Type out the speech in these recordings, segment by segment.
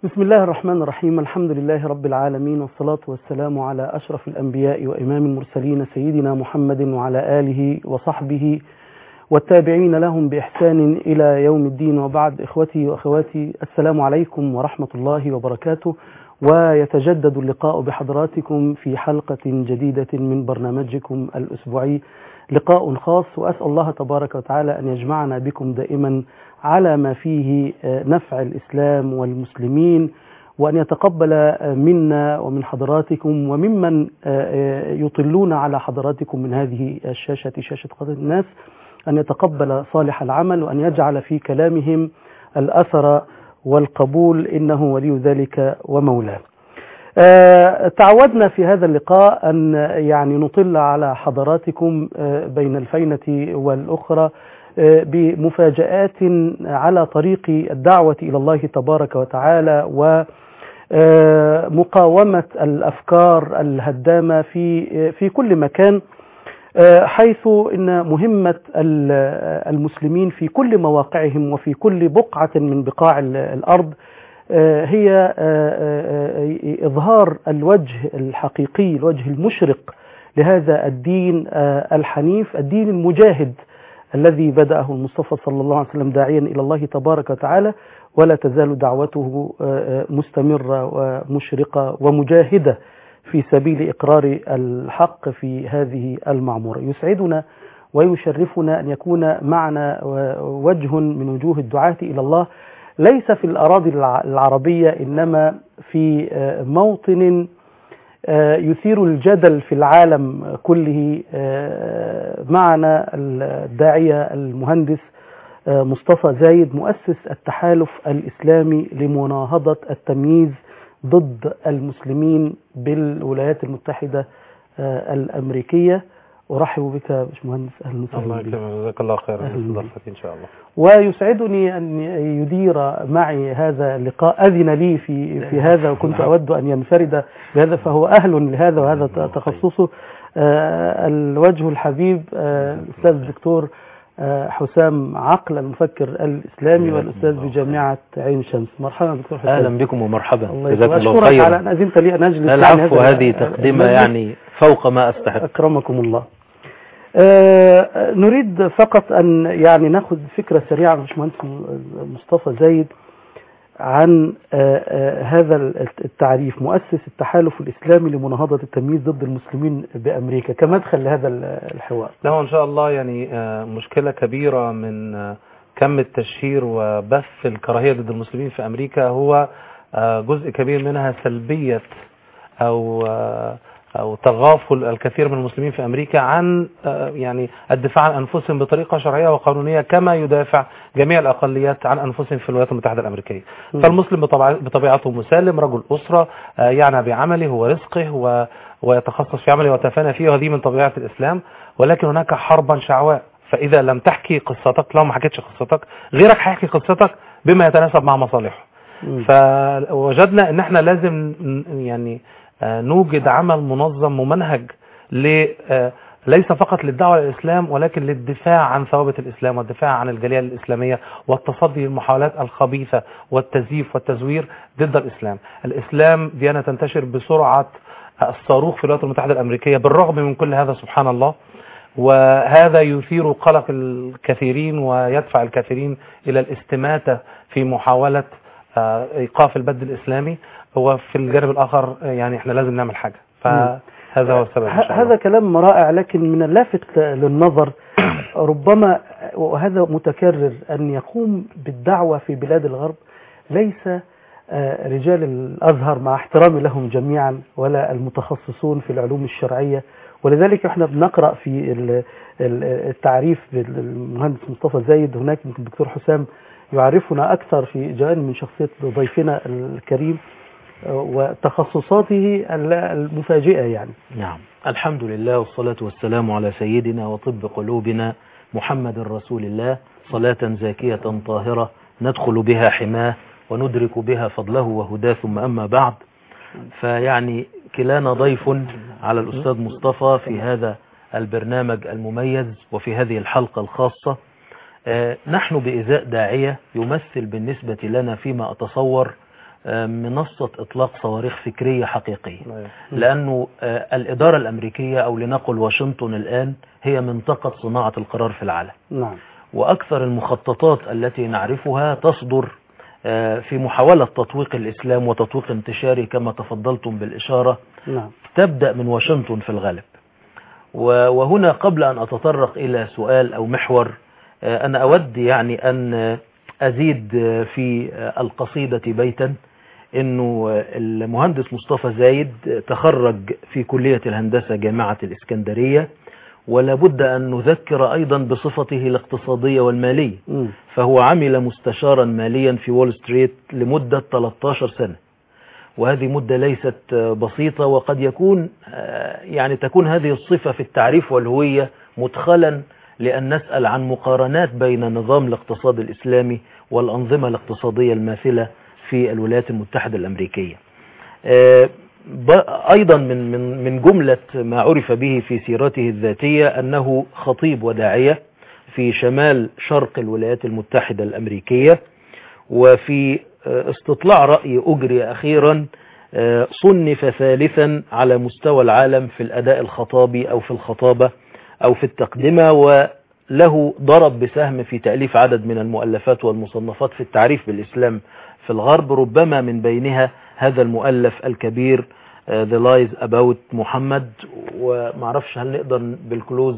بسم الله الرحمن الرحيم الحمد لله رب العالمين والصلاة والسلام على أشرف الأنبياء وإمام المرسلين سيدنا محمد وعلى آله وصحبه والتابعين لهم بإحسان إلى يوم الدين وبعد إخوتي وأخواتي السلام عليكم ورحمة الله وبركاته ويتجدد اللقاء بحضراتكم في حلقة جديدة من برنامجكم الأسبوعي لقاء خاص وأسأل الله تبارك وتعالى أن يجمعنا بكم دائما على ما فيه نفع الإسلام والمسلمين وأن يتقبل منا ومن حضراتكم وممن يطلون على حضراتكم من هذه الشاشة شاشة قضاء الناس أن يتقبل صالح العمل وأن يجعل في كلامهم الأثر والقبول إنه ولي ذلك ومولاه آه تعودنا في هذا اللقاء أن يعني نطل على حضراتكم آه بين الفينة والأخرى آه بمفاجآت على طريق الدعوة إلى الله تبارك وتعالى ومقاومة الأفكار الهدامة في في كل مكان حيث ان مهمه المسلمين في كل مواقعهم وفي كل بقعه من بقاع الارض هي اظهار الوجه الحقيقي الوجه المشرق لهذا الدين الحنيف الدين المجاهد الذي بدأه المصطفى صلى الله عليه وسلم داعيا إلى الله تبارك وتعالى ولا تزال دعوته مستمرة ومشرقة ومجاهدة في سبيل إقرار الحق في هذه المعمورة يسعدنا ويشرفنا أن يكون معنا وجه من وجوه الدعاة إلى الله ليس في الأراضي العربية إنما في موطن يثير الجدل في العالم كله معنا الداعية المهندس مصطفى زايد مؤسس التحالف الإسلامي لمناهضة التمييز ضد المسلمين بالولايات المتحدة الأمريكية أرحب بك يا باشمهندس أهلا وسهلا الله يكرمك جزاك الله خيرا استضافتي إن شاء الله ويسعدني أن يدير معي هذا اللقاء أذن لي في في هذا وكنت أود أن ينفرد بهذا فهو أهل لهذا وهذا تخصصه الوجه الحبيب الأستاذ الدكتور حسام عقل المفكر الإسلامي والأستاذ بجامعة عين شمس مرحبا دكتور حسام أهلا بكم ومرحبا جزاك الله خيرا على أن أذنت لي أن أجلس العفو هذه تقدمة يعني فوق ما أستحق أكرمكم الله آه نريد فقط أن يعني ناخذ فكرة سريعة باشمهندس مصطفى زايد عن آه آه هذا التعريف مؤسس التحالف الإسلامي لمناهضة التمييز ضد المسلمين بأمريكا كمدخل لهذا الحوار لا إن شاء الله يعني مشكلة كبيرة من كم التشهير وبث الكراهية ضد المسلمين في أمريكا هو جزء كبير منها سلبية أو أو تغافل الكثير من المسلمين في أمريكا عن يعني الدفاع عن أنفسهم بطريقة شرعية وقانونية كما يدافع جميع الأقليات عن أنفسهم في الولايات المتحدة الأمريكية م. فالمسلم بطبيعته مسالم رجل أسرة يعنى بعمله ورزقه و ويتخصص في عمله وتفانى فيه وهذه من طبيعة الإسلام ولكن هناك حربا شعواء فإذا لم تحكي قصتك لو ما حكيتش قصتك غيرك هيحكي قصتك بما يتناسب مع مصالحه فوجدنا ان احنا لازم يعني نوجد عمل منظم ممنهج ليس فقط للدعوة للإسلام ولكن للدفاع عن ثوابت الإسلام والدفاع عن الجالية الإسلامية والتصدي للمحاولات الخبيثة والتزييف والتزوير ضد الإسلام الإسلام ديانة تنتشر بسرعة الصاروخ في الولايات المتحدة الأمريكية بالرغم من كل هذا سبحان الله وهذا يثير قلق الكثيرين ويدفع الكثيرين إلى الاستماتة في محاولة إيقاف البد الإسلامي هو في الجانب الآخر يعني إحنا لازم نعمل حاجة فهذا هو السبب إن شاء الله. هذا كلام رائع لكن من اللافت للنظر ربما وهذا متكرر أن يقوم بالدعوة في بلاد الغرب ليس رجال الأزهر مع احترامي لهم جميعا ولا المتخصصون في العلوم الشرعية ولذلك احنا بنقرأ في التعريف بالمهندس مصطفى زايد هناك يمكن الدكتور حسام يعرفنا أكثر في جوانب من شخصية ضيفنا الكريم وتخصصاته المفاجئة يعني نعم الحمد لله والصلاة والسلام على سيدنا وطب قلوبنا محمد رسول الله صلاة زاكية طاهرة ندخل بها حماه وندرك بها فضله وهداه ثم أما بعد فيعني كلانا ضيف على الأستاذ مصطفى في هذا البرنامج المميز وفي هذه الحلقة الخاصة نحن بإزاء داعية يمثل بالنسبة لنا فيما أتصور آه، منصة إطلاق صواريخ فكرية حقيقية أيوة. لأنه آه، الإدارة الأمريكية أو لنقل واشنطن الآن هي منطقة صناعة القرار في العالم نعم وأكثر المخططات التي نعرفها تصدر آه، في محاولة تطويق الإسلام وتطويق انتشاره كما تفضلتم بالإشارة نعم تبدأ من واشنطن في الغالب و- وهنا قبل أن أتطرق إلى سؤال أو محور آه، أنا أود يعني أن آه، أزيد آه، في آه، القصيدة بيتا أنه آه، المهندس مصطفى زايد آه، تخرج في كلية الهندسة جامعة الإسكندرية ولا بد أن نذكر أيضا بصفته الاقتصادية والمالية مم. فهو عمل مستشارا ماليا في وول ستريت لمدة 13 سنة وهذه مدة ليست آه، بسيطة وقد يكون آه، يعني تكون هذه الصفة في التعريف والهوية مدخلا لأن نسأل عن مقارنات بين نظام الاقتصاد الإسلامي والأنظمة الاقتصادية الماثلة في الولايات المتحدة الأمريكية آه، ب- أيضا من من من جملة ما عرف به في سيرته الذاتية أنه خطيب وداعية في شمال شرق الولايات المتحدة الأمريكية وفي آه، استطلاع رأي أجري أخيرا آه، صنف ثالثا على مستوى العالم في الأداء الخطابي أو في الخطابة أو في التقدمة وله ضرب بسهم في تأليف عدد من المؤلفات والمصنفات في التعريف بالإسلام في الغرب ربما من بينها هذا المؤلف الكبير آه، The Lies About محمد ومعرفش هل نقدر بالكلوز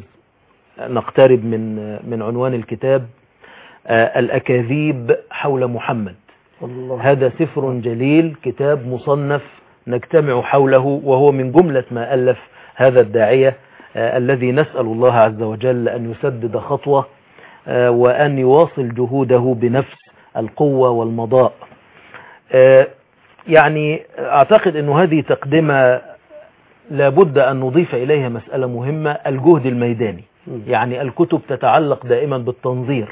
نقترب من من عنوان الكتاب آه، الأكاذيب حول محمد الله هذا سفر جليل كتاب مصنف نجتمع حوله وهو من جملة ما ألف هذا الداعية آه، الذي نسأل الله عز وجل أن يسدد خطوة آه، وأن يواصل جهوده بنفس القوة والمضاء آه، يعني أعتقد أن هذه تقدمة لابد أن نضيف إليها مسألة مهمة الجهد الميداني مم. يعني الكتب تتعلق دائما بالتنظير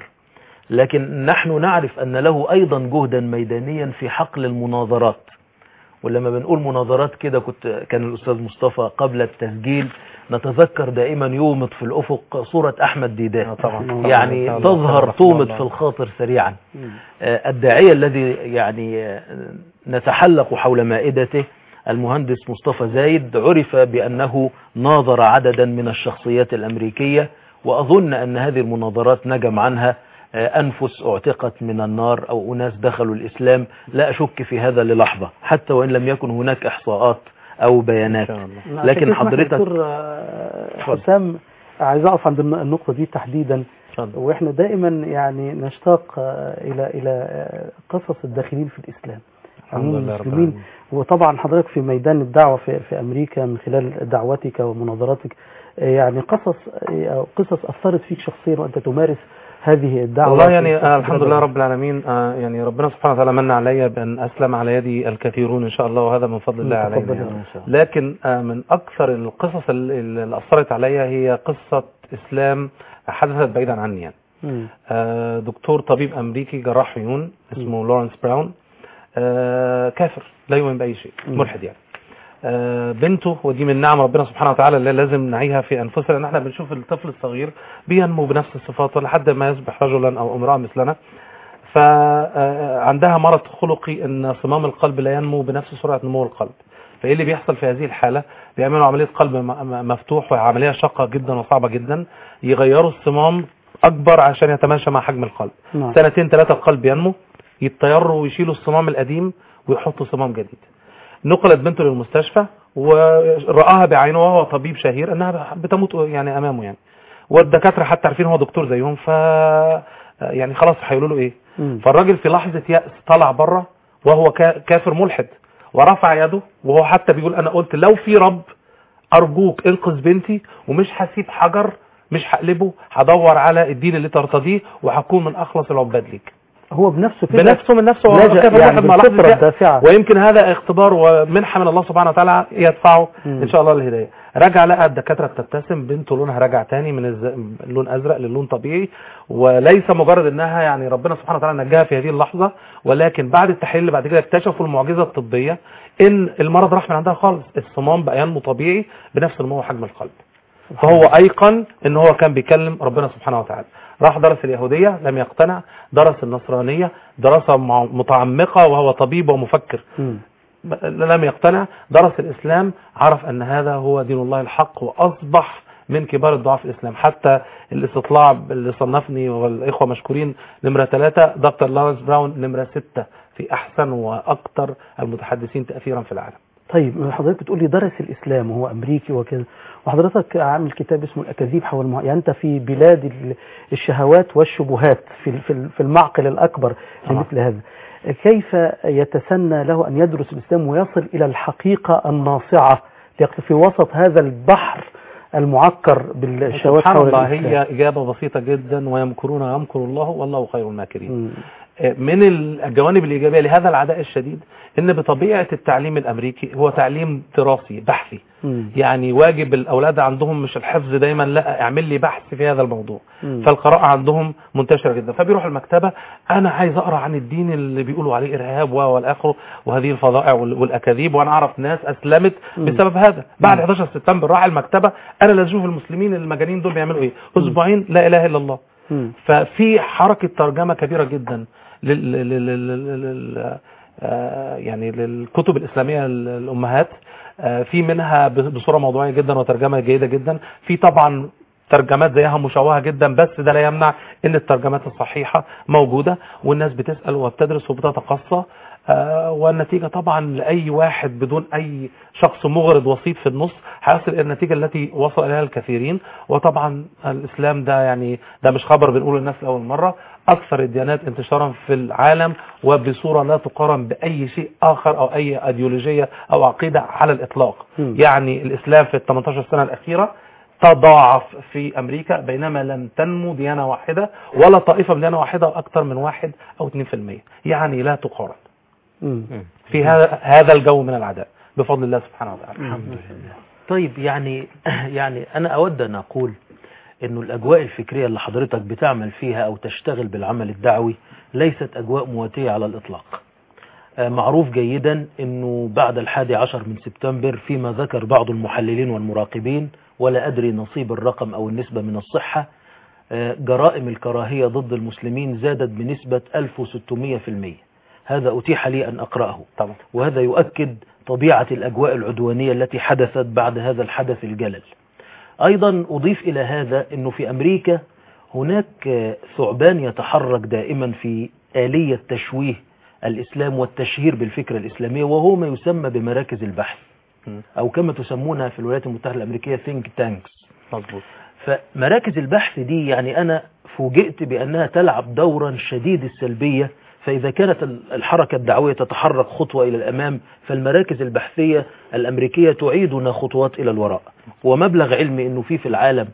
لكن نحن نعرف أن له أيضا جهدا ميدانيا في حقل المناظرات ولما بنقول مناظرات كده كنت كان الأستاذ مصطفى قبل التسجيل نتذكر دائما يومض في الأفق صورة أحمد ديدان آه، طبعا يعني طبعاً. تظهر رحمه تومض الله. في الخاطر سريعا مم. آه، الداعية الذي يعني آه، نتحلق حول مائدته المهندس مصطفى زايد عرف بأنه ناظر عددا من الشخصيات الأمريكية وأظن أن هذه المناظرات نجم عنها آه، أنفس اعتقت من النار أو أناس دخلوا الإسلام لا أشك في هذا للحظة حتى وإن لم يكن هناك إحصاءات أو إن بيانات شاء الله عشان لكن كده اسمح لي حضرتك- دكتور آه، اتفضل. حسام عايز اقف عند الن- النقطة دي تحديدا اتفضل. واحنا دائما يعني نشتاق آه، الى الى آه، قصص الداخلين في الاسلام الحمد عموم لله رب المسلمين العالمين وطبعا حضرتك في ميدان الدعوة في, في أمريكا من خلال دعوتك ومناظراتك آه، يعني قصص آه، أو قصص أثرت فيك شخصيا وأنت تمارس هذه الدعوة والله في- يعني في آه الحمد بلدك. لله رب العالمين آه يعني ربنا سبحانه وتعالى من علي بأن أسلم على يدي الكثيرون إن شاء الله وهذا من فضل الله تفضل علينا يا يعني. رب. إن شاء الله. لكن آه من أكثر القصص ال- اللي أثرت علي هي قصة إسلام حدثت بعيدا عني يعني. مم. آه دكتور طبيب أمريكي جراح عيون اسمه لورنس براون آه كافر لا يؤمن بأي شيء مم. ملحد يعني آه بنته ودي من نعم ربنا سبحانه وتعالى اللي لازم نعيها في أنفسنا لأن احنا بنشوف الطفل الصغير بينمو بنفس الصفات لحد ما يصبح رجلا أو امرأة مثلنا فعندها مرض خلقي ان صمام القلب لا ينمو بنفس سرعة نمو القلب فايه اللي بيحصل في هذه الحالة بيعملوا عملية قلب م- م- مفتوح وعملية شاقة جدا وصعبة جدا يغيروا الصمام اكبر عشان يتماشى مع حجم القلب نعم. سنتين ثلاثة القلب ينمو يتطيروا ويشيلوا الصمام القديم ويحطوا صمام جديد نقلت بنته للمستشفى ورآها بعينه وهو طبيب شهير انها بتموت يعني امامه يعني والدكاتره حتى عارفين هو دكتور زيهم ف يعني خلاص هيقولوا له ايه مم. فالراجل في لحظه يأس طلع بره وهو كا- كافر ملحد ورفع يده وهو حتى بيقول انا قلت لو في رب ارجوك انقذ بنتي ومش هسيب حجر مش هقلبه هدور على الدين اللي ترتضيه وهكون من اخلص العباد ليك هو بنفسه كده بنفسه من نفسه هو لجأ كافر يعني ملحد مع لحظه بالفطرة يأس. الدافعة ويمكن هذا اختبار ومنحة من الله سبحانه وتعالى يدفعه مم. ان شاء الله للهداية رجع لقى الدكاترة بتبتسم بنته لونها رجع تاني من الز... اللون ازرق للون طبيعي وليس مجرد انها يعني ربنا سبحانه وتعالى نجاها في هذه اللحظة ولكن بعد التحليل اللي بعد كده اكتشفوا المعجزة الطبية ان المرض راح من عندها خالص الصمام بقى ينمو طبيعي بنفس نمو حجم القلب فهو ايقن ان هو كان بيكلم ربنا سبحانه وتعالى راح درس اليهودية لم يقتنع درس النصرانية دراسة مع- متعمقة وهو طبيب ومفكر مم. لم يقتنع درس الإسلام عرف أن هذا هو دين الله الحق وأصبح من كبار الدعاة في الإسلام حتى الاستطلاع اللي صنفني والإخوة مشكورين نمرة ثلاثة دكتور لارنس براون نمرة ستة في أحسن وأكثر المتحدثين تأثيرا في العالم طيب حضرتك بتقول لي درس الاسلام وهو امريكي وكذا وحضرتك عامل كتاب اسمه الاكاذيب حول المع... يعني انت في بلاد ال- الشهوات والشبهات في ال- في ال- في المعقل الاكبر لمثل هذا كيف يتسنى له ان يدرس الاسلام ويصل الى الحقيقه الناصعه يق- في وسط هذا البحر المعكر بالشهوات سبحان حول الله الإسلام؟ هي إجابة بسيطة جدا ويمكرون ويمكر الله والله خير الماكرين مم. من الجوانب الإيجابية لهذا العداء الشديد إن بطبيعة التعليم الأمريكي هو تعليم دراسي بحثي مم. يعني واجب الأولاد عندهم مش الحفظ دايما لا اعمل لي بحث في هذا الموضوع مم. فالقراءة عندهم منتشرة جدا فبيروح المكتبة أنا عايز أقرأ عن الدين اللي بيقولوا عليه إرهاب و- والآخر وهذه الفظائع وال- والأكاذيب وأنا أعرف ناس أسلمت مم. بسبب هذا بعد 11 سبتمبر راح المكتبة أنا لا أشوف المسلمين المجانين دول بيعملوا إيه أسبوعين لا إله إلا الله مم. ففي حركة ترجمة كبيرة جدا لل... لل... لل... لل... لل... آه، يعني للكتب الإسلامية للأمهات آه، في منها ب- بصورة موضوعية جدا وترجمة جيدة جدا في طبعا ترجمات زيها مشوهة جدا بس ده لا يمنع ان الترجمات الصحيحة موجودة والناس بتسأل وبتدرس وبتتقصى آه، والنتيجة طبعا لأي واحد بدون أي شخص مغرض وسيط في النص هيصل إلى النتيجة التي وصل إليها الكثيرين وطبعا الإسلام ده يعني ده مش خبر بنقوله للناس لأول مرة أكثر الديانات انتشارا في العالم وبصورة لا تقارن بأي شيء آخر أو أي أيديولوجية أو عقيدة على الإطلاق مم. يعني الإسلام في ال 18 سنة الأخيرة تضاعف في أمريكا بينما لم تنمو ديانة واحدة ولا طائفة بديانة واحدة أكثر من واحد أو 2% يعني لا تقارن مم. في هذا هذا الجو من العداء بفضل الله سبحانه وتعالى الحمد لله طيب يعني يعني أنا أود أن أقول أنه الأجواء الفكرية اللي حضرتك بتعمل فيها أو تشتغل بالعمل الدعوي ليست أجواء مواتية على الإطلاق آه، معروف جيدا أنه بعد الحادي عشر من سبتمبر فيما ذكر بعض المحللين والمراقبين ولا أدري نصيب الرقم أو النسبة من الصحة آه، جرائم الكراهية ضد المسلمين زادت بنسبة 1600% هذا أتيح لي أن أقرأه طبعا وهذا يؤكد طبيعة الأجواء العدوانية التي حدثت بعد هذا الحدث الجلل أيضا أضيف إلى هذا أنه في أمريكا هناك آه، ثعبان يتحرك دائما في آلية تشويه الإسلام والتشهير بالفكرة الإسلامية وهو ما يسمى بمراكز البحث مم. أو كما تسمونها في الولايات المتحدة الأمريكية think tanks مظبوط فمراكز البحث دي يعني أنا فوجئت بأنها تلعب دورا شديد السلبية فإذا كانت الحركة الدعوية تتحرك خطوة إلى الأمام فالمراكز البحثية الأمريكية تعيدنا خطوات إلى الوراء ومبلغ علمي أنه في في العالم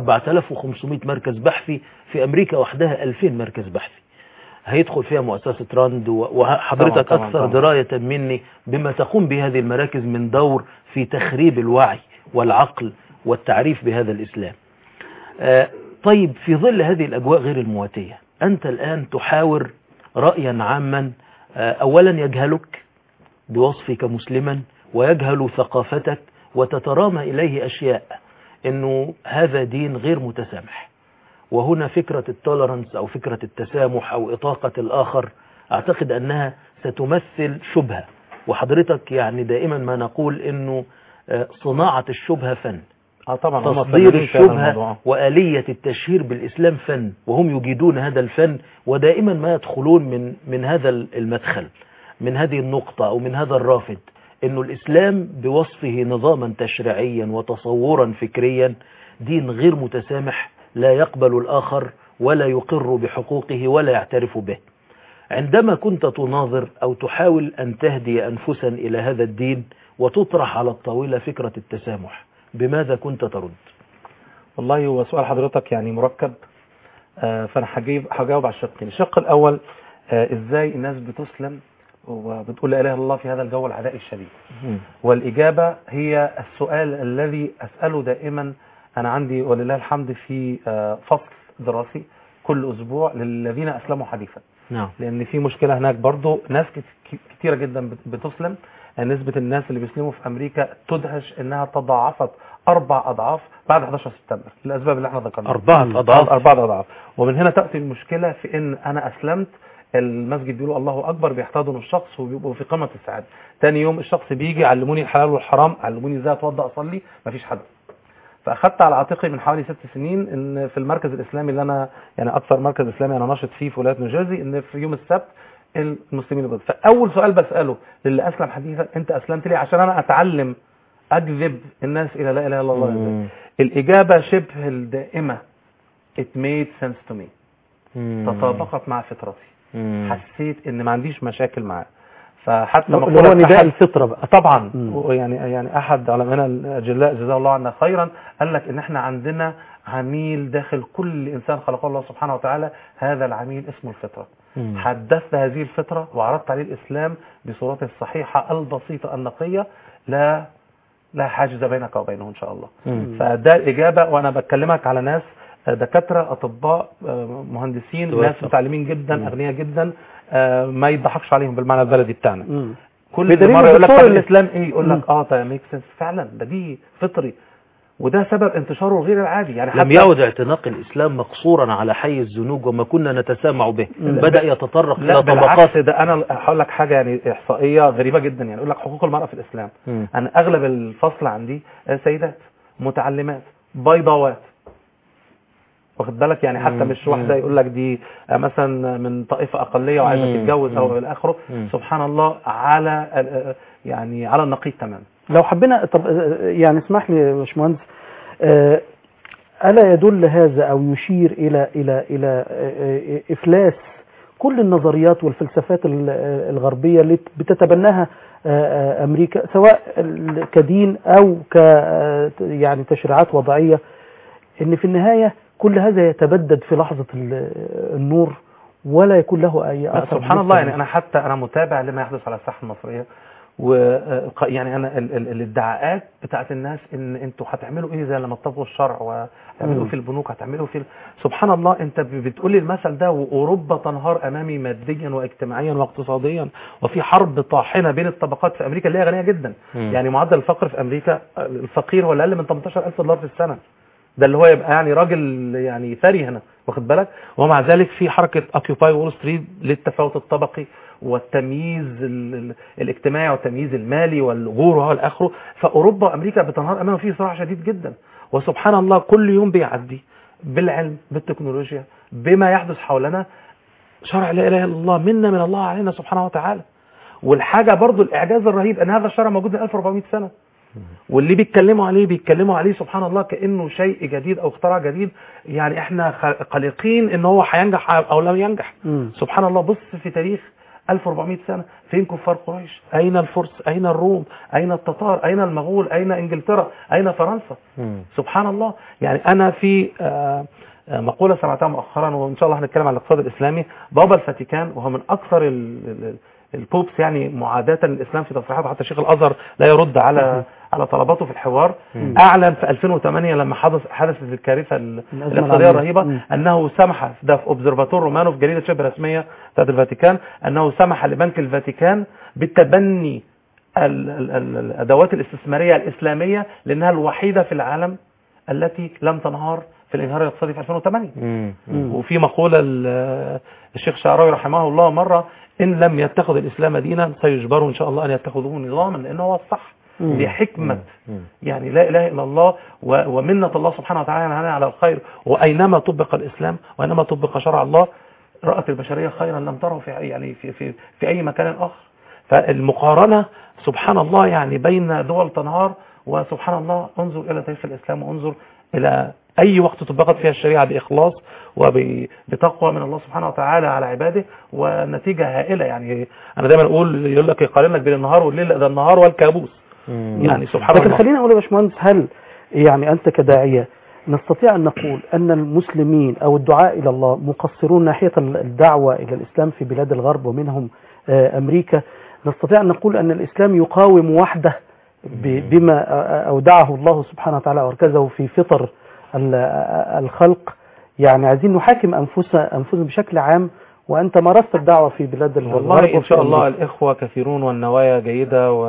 4500 مركز بحثي في أمريكا وحدها 2000 مركز بحثي هيدخل فيها مؤسسة راند و- وحضرتك طبعاً، طبعاً، أكثر طبعاً. دراية مني بما تقوم بهذه المراكز من دور في تخريب الوعي والعقل والتعريف بهذا الإسلام آه، طيب في ظل هذه الأجواء غير المواتية أنت الآن تحاور رأيا عاما آه، أولا يجهلك بوصفك مسلما ويجهل ثقافتك وتترامى إليه أشياء أنه هذا دين غير متسامح وهنا فكرة التولرنس أو فكرة التسامح أو إطاقة الآخر أعتقد أنها ستمثل شبهة وحضرتك يعني دائما ما نقول أنه آه، صناعة الشبهة فن اه طبعا هم تصدير فنانين في هذا الشبهة الموضوع. وآلية التشهير بالإسلام فن وهم يجيدون هذا الفن ودائما ما يدخلون من من هذا المدخل من هذه النقطة أو من هذا الرافد أنه الإسلام بوصفه نظاما تشريعيا وتصورا فكريا دين غير متسامح لا يقبل الآخر ولا يقر بحقوقه ولا يعترف به عندما كنت تناظر أو تحاول أن تهدي أنفسا إلى هذا الدين وتطرح على الطاولة فكرة التسامح بماذا كنت ترد والله هو سؤال حضرتك يعني مركب آه، فانا هجيب هجاوب على الشقين الشق الاول آه، ازاي الناس بتسلم وبتقول لا اله الا الله في هذا الجو العدائي الشديد والاجابه هي السؤال الذي اساله دائما انا عندي ولله الحمد في آه، فصل دراسي كل اسبوع للذين اسلموا حديثا نعم لان في مشكله هناك برضو ناس كت- كتيره جدا بت- بتسلم نسبه الناس اللي بيسلموا في امريكا تدهش انها تضاعفت اربع اضعاف بعد 11 سبتمبر للاسباب اللي احنا ذكرناها أربعة أضعاف أربعة أضعاف ومن هنا تأتي المشكلة في إن أنا أسلمت المسجد بيقولوا الله أكبر بيحتضنوا الشخص وبيبقوا في قمة السعادة تاني يوم الشخص بيجي علموني الحلال والحرام علموني إزاي أتوضأ أصلي مفيش حد فأخدت على عاتقي من حوالي ست سنين إن في المركز الإسلامي اللي أنا يعني أكثر مركز إسلامي أنا ناشط فيه في ولاية نيوجيرسي إن في يوم السبت المسلمين يبقوا فأول سؤال بسأله للي أسلم حديثا أنت أسلمت ليه عشان أنا أتعلم أجذب الناس إلى لا إله إلا الله مم. الإجابة شبه الدائمة it made sense to me مم. تطابقت مع فطرتي مم. حسيت ان ما عنديش مشاكل معاه فحتى اللي هو مقولة نداء أحد- الفطرة بقى طبعا مم. ويعني يعني احد علمائنا الاجلاء جزاه الله عنا خيرا قال لك ان احنا عندنا عميل داخل كل انسان خلقه الله سبحانه وتعالى هذا العميل اسمه الفطره مم. حدثت هذه الفطره وعرضت عليه الاسلام بصورته الصحيحه البسيطه النقيه لا لا حاجز بينك وبينه ان شاء الله مم. فده الإجابة وأنا بكلمك على ناس آه، دكاترة أطباء آه، مهندسين توفق. ناس متعلمين جدا مم. أغنياء جدا آه، ما يضحكش عليهم بالمعنى البلدي بتاعنا مم. كل بدليل مرة يقول لك الدكتور طب اللي- الإسلام إيه يقول مم. لك آه ده ميك سنس فعلا ده دي فطري وده سبب انتشاره غير العادي يعني لم حتى يعد اعتناق الإسلام مقصورا على حي الزنوج وما كنا نتسامع به مم. بدأ يتطرق لا إلى طبقات بالعكس ده أنا هقول لك حاجة يعني إحصائية غريبة جدا يعني يقول لك حقوق المرأة في الإسلام مم. أنا أغلب الفصل عندي آه، سيدات متعلمات بيضاوات واخد بالك يعني حتى مم. مش واحدة مم. يقول لك دي آه، مثلا من طائفة أقلية وعايزة مم. تتجوز أو مم. إلى آخره مم. سبحان الله على آه، يعني على النقيض تماما لو حبينا طب آه، يعني اسمح لي يا باشمهندس آه، ألا يدل هذا أو يشير إلى إلى إلى آه، آه، إفلاس كل النظريات والفلسفات ال- آه، الغربية اللي بتتبناها آه، آه، أمريكا سواء ال- كدين أو ك آه، يعني تشريعات وضعية إن في النهاية كل هذا يتبدد في لحظة ال- النور ولا يكون له أي لا، أثر سبحان الله بالنسبة يعني انا حتى انا متابع لما يحدث على الساحه المصريه و آه، يعني انا ال- ال- الادعاءات بتاعت الناس ان انتوا هتعملوا ايه زي لما تطبقوا الشرع وهتعملوا مم. في البنوك هتعملوا في ال- سبحان الله انت ب- بتقول لي المثل ده واوروبا تنهار امامي ماديا واجتماعيا واقتصاديا وفي حرب طاحنه بين الطبقات في امريكا اللي هي غنيه جدا مم. يعني معدل الفقر في امريكا آه، الفقير هو اللي اقل من 18000 دولار في السنه ده اللي هو يبقى يعني راجل يعني ثري هنا واخد بالك ومع ذلك في حركه اوكيوباي وول ستريت للتفاوت الطبقي والتمييز ال- ال- الاجتماعي والتمييز المالي والغور وهو الاخره فاوروبا وامريكا بتنهار امام فيه صراع شديد جدا وسبحان الله كل يوم بيعدي بالعلم بالتكنولوجيا بما يحدث حولنا شرع لا اله الا الله منا من الله علينا سبحانه وتعالى والحاجه برضو الاعجاز الرهيب ان هذا الشرع موجود من 1400 سنه واللي بيتكلموا عليه بيتكلموا عليه سبحان الله كانه شيء جديد او اختراع جديد يعني احنا خ- قلقين ان هو هينجح او لم ينجح مم. سبحان الله بص في تاريخ 1400 سنة فين كفار قريش أين الفرس أين الروم أين التتار أين المغول أين إنجلترا أين فرنسا مم. سبحان الله يعني أنا في آه، آه، مقولة سمعتها مؤخرا وإن شاء الله هنتكلم عن الاقتصاد الإسلامي بابا الفاتيكان وهو من أكثر ال- ال- البوبس يعني معاداة للإسلام في تصريحاته حتى شيخ الأزهر لا يرد على على طلباته في الحوار مم. أعلن في 2008 لما حدث حدثت الكارثة ال- الأزمة الاقتصادية العالمية. الرهيبة مم. أنه سمح ده في أوبزرفاتور رومانو في جريدة شبه رسمية بتاعت الفاتيكان أنه سمح لبنك الفاتيكان بالتبني ال- ال- ال- الأدوات الاستثمارية الإسلامية لأنها الوحيدة في العالم التي لم تنهار في الانهيار الاقتصادي في 2008 مم. مم. وفي مقولة ال- الشيخ شعراوي رحمه الله مرة إن لم يتخذ الإسلام دينا سيجبروا إن شاء الله أن يتخذوه نظاما لأنه هو الصح مم. دي حكمة مم. يعني لا إله إلا الله و- ومنة الله سبحانه وتعالى علينا على الخير وأينما طبق الإسلام وأينما طبق شرع الله رأت البشرية خيرا لم تره في يعني في في في أي مكان آخر فالمقارنة سبحان الله يعني بين دول تنهار وسبحان الله انظر إلى تاريخ الإسلام وانظر إلى أي وقت طبقت فيها الشريعة بإخلاص وبتقوى من الله سبحانه وتعالى على عباده ونتيجة هائلة يعني أنا دايما أقول يقول لك يقارن لك بين النهار والليل لا، ده النهار والكابوس مم. يعني سبحان لكن الله خلينا اقول يا باشمهندس هل يعني انت كداعيه نستطيع ان نقول ان المسلمين او الدعاء الى الله مقصرون ناحيه الدعوه الى الاسلام في بلاد الغرب ومنهم آه، امريكا نستطيع ان نقول ان الاسلام يقاوم وحده ب- بما آه، اودعه الله سبحانه وتعالى واركزه في فطر ال- آه، الخلق يعني عايزين نحاكم انفسنا انفسنا بشكل عام وانت مارست الدعوه في بلاد الغرب والله إن وفي شاء الله أمريكا. الإخوة كثيرون والنوايا جيدة و...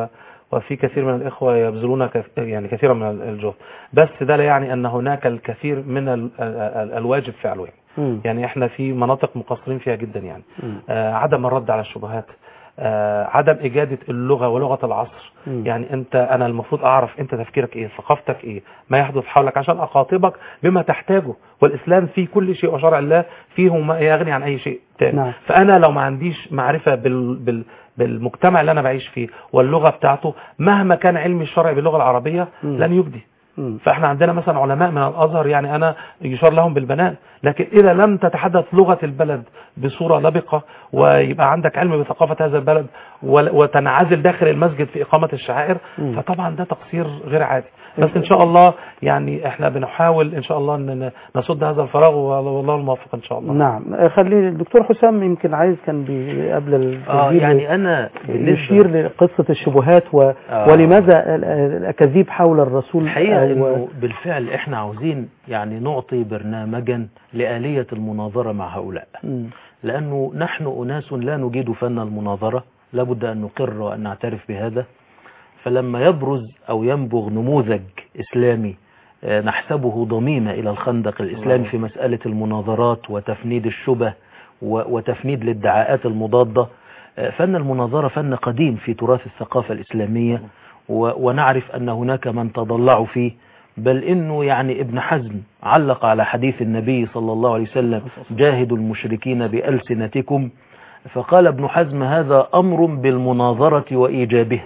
وفي كثير من الإخوة يبذلون كث- يعني كثيرا من الجهد بس ده لا يعني أن هناك الكثير من ال- ال- الواجب فعله يعني. مم. يعني احنا في مناطق مقصرين فيها جدا يعني مم. آه عدم الرد على الشبهات آه عدم إجادة اللغة ولغة العصر مم. يعني انت انا المفروض اعرف انت تفكيرك ايه ثقافتك ايه ما يحدث حولك عشان اخاطبك بما تحتاجه والاسلام فيه كل شيء وشرع الله فيه ما يغني عن اي شيء تاني نعم. فانا لو ما عنديش معرفة بال بال بالمجتمع اللي انا بعيش فيه واللغة بتاعته مهما كان علمي الشرعي باللغة العربية مم. لن يجدي مم. فاحنا عندنا مثلا علماء من الازهر يعني انا يشار لهم بالبنان لكن اذا لم تتحدث لغه البلد بصوره لبقه ويبقى عندك علم بثقافه هذا البلد ول- وتنعزل داخل المسجد في اقامه الشعائر مم. فطبعا ده تقصير غير عادي بس ان شاء الله يعني احنا بنحاول ان شاء الله ان نسد هذا الفراغ والله الموفق ان شاء الله نعم آه، خلي الدكتور حسام يمكن عايز كان بي- قبل اه التسجيل يعني انا يشير لقصة الشبهات و... آه. ولماذا ال- الأكاذيب حول الرسول الحقيقة أو- انه بالفعل احنا عاوزين يعني نعطي برنامجا لآلية المناظرة مع هؤلاء مم. لأنه نحن أناس لا نجيد فن المناظرة لابد أن نقر وأن نعترف بهذا فلما يبرز أو ينبغ نموذج إسلامي آه، نحسبه ضميمة إلى الخندق الإسلامي في مسألة المناظرات وتفنيد الشبه و- وتفنيد الادعاءات المضادة آه، فن المناظرة فن قديم في تراث الثقافة الإسلامية و- ونعرف أن هناك من تضلعوا فيه بل إنه يعني ابن حزم علق على حديث النبي صلى الله عليه وسلم جاهدوا المشركين بألسنتكم فقال ابن حزم هذا أمر بالمناظرة وإيجابها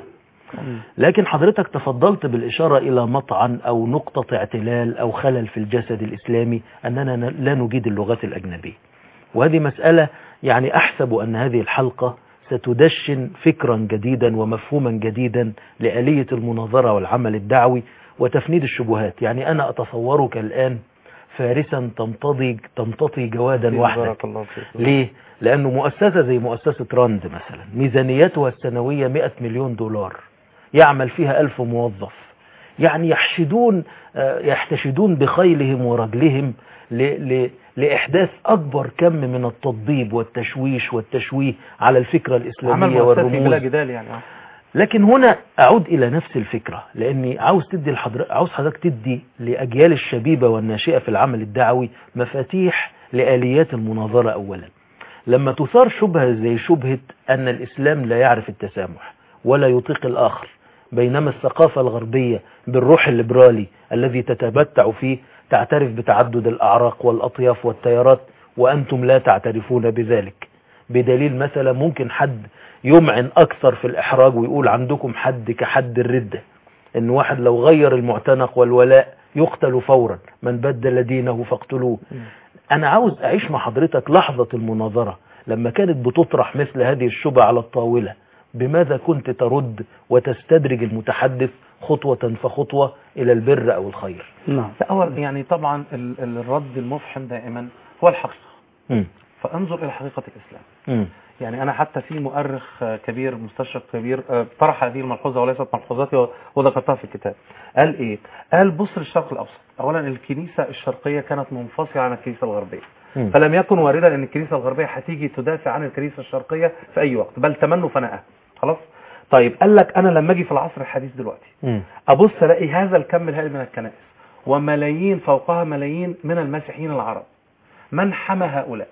لكن حضرتك تفضلت بالإشارة إلى مطعن أو نقطة اعتلال أو خلل في الجسد الإسلامي أننا ن- لا نجيد اللغات الأجنبية وهذه مسألة يعني أحسب أن هذه الحلقة ستدشن فكرا جديدا ومفهوما جديدا لآلية المناظرة والعمل الدعوي وتفنيد الشبهات يعني أنا أتصورك الآن فارسا تمتضي تمتطي جوادا وحدك بارك الله فيك ليه؟ لأنه مؤسسة زي مؤسسة راند مثلا ميزانيتها السنوية 100 مليون دولار يعمل فيها ألف موظف يعني يحشدون آه، يحتشدون بخيلهم ورجلهم ل ل لإحداث أكبر كم من التضبيب والتشويش والتشويه على الفكرة عمل الإسلامية مؤسسي بلا والرموز جدال يعني آه. لكن هنا أعود إلى نفس الفكرة لأني عاوز تدي الحضر... عاوز حضرتك تدي لأجيال الشبيبة والناشئة في العمل الدعوي مفاتيح لآليات المناظرة أولا لما تثار شبهة زي شبهة أن الإسلام لا يعرف التسامح ولا يطيق الآخر بينما الثقافة الغربية بالروح الليبرالي الذي تتمتع فيه تعترف بتعدد الأعراق والأطياف والتيارات وأنتم لا تعترفون بذلك بدليل مثلا ممكن حد يمعن أكثر في الإحراج ويقول عندكم حد كحد الردة إن واحد لو غير المعتنق والولاء يقتل فورا من بدل دينه فاقتلوه أنا عاوز أعيش مع حضرتك لحظة المناظرة لما كانت بتطرح مثل هذه الشبهة على الطاولة بماذا كنت ترد وتستدرج المتحدث خطوة فخطوة إلى البر أو الخير نعم لا هو يعني طبعا ال- ال- الرد المفحم دائما هو الحقيقة مم. فانظر إلى حقيقة الإسلام مم. يعني أنا حتى في مؤرخ آه، كبير مستشرق كبير آه، طرح هذه الملحوظة وليست ملحوظاتي و- وذكرتها في الكتاب قال إيه؟ قال بص للشرق الأوسط أولا الكنيسة الشرقية كانت منفصلة عن الكنيسة الغربية مم. فلم يكن واردا أن الكنيسة الغربية هتيجي تدافع عن الكنيسة الشرقية في أي وقت بل تمنوا فناءها خلاص؟ طيب قال لك أنا لما أجي في العصر الحديث دلوقتي مم. أبص ألاقي هذا الكم الهائل من الكنائس وملايين فوقها ملايين من المسيحيين العرب من حمى هؤلاء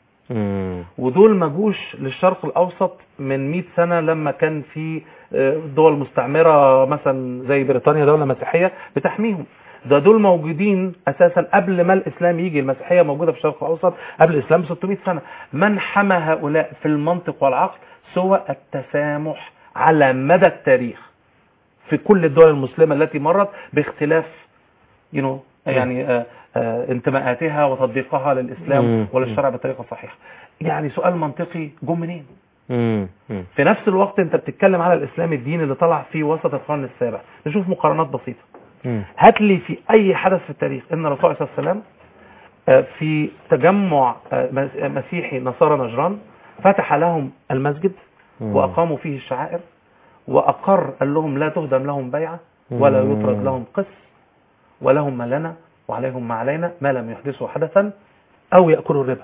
مم. ودول ما جوش للشرق الأوسط من 100 سنة لما كان في آه، دول مستعمرة مثلا زي بريطانيا دولة مسيحية بتحميهم ده دول موجودين أساسا قبل ما الإسلام يجي المسيحية موجودة في الشرق الأوسط قبل الإسلام ب 600 سنة من حمى هؤلاء في المنطق والعقل سوى التسامح على مدى التاريخ في كل الدول المسلمة التي مرت باختلاف you know, يعني آه، آه، انتماءاتها وتطبيقها مم. للإسلام وللشرع بطريقة صحيحة يعني سؤال منطقي جم منين مم. مم. في نفس الوقت انت بتتكلم على الإسلام الدين اللي طلع في وسط القرن السابع نشوف مقارنات بسيطة مم. هات لي في أي حدث في التاريخ إن الرسول صلى الله عليه وسلم آه، في تجمع آه، مس- مسيحي نصارى نجران فتح لهم المسجد مم. وأقاموا فيه الشعائر وأقر قال لهم لا تهدم لهم بيعة ولا مم. يطرد لهم قس ولهم ما لنا وعليهم ما علينا ما لم يحدثوا حدثا أو يأكلوا الربا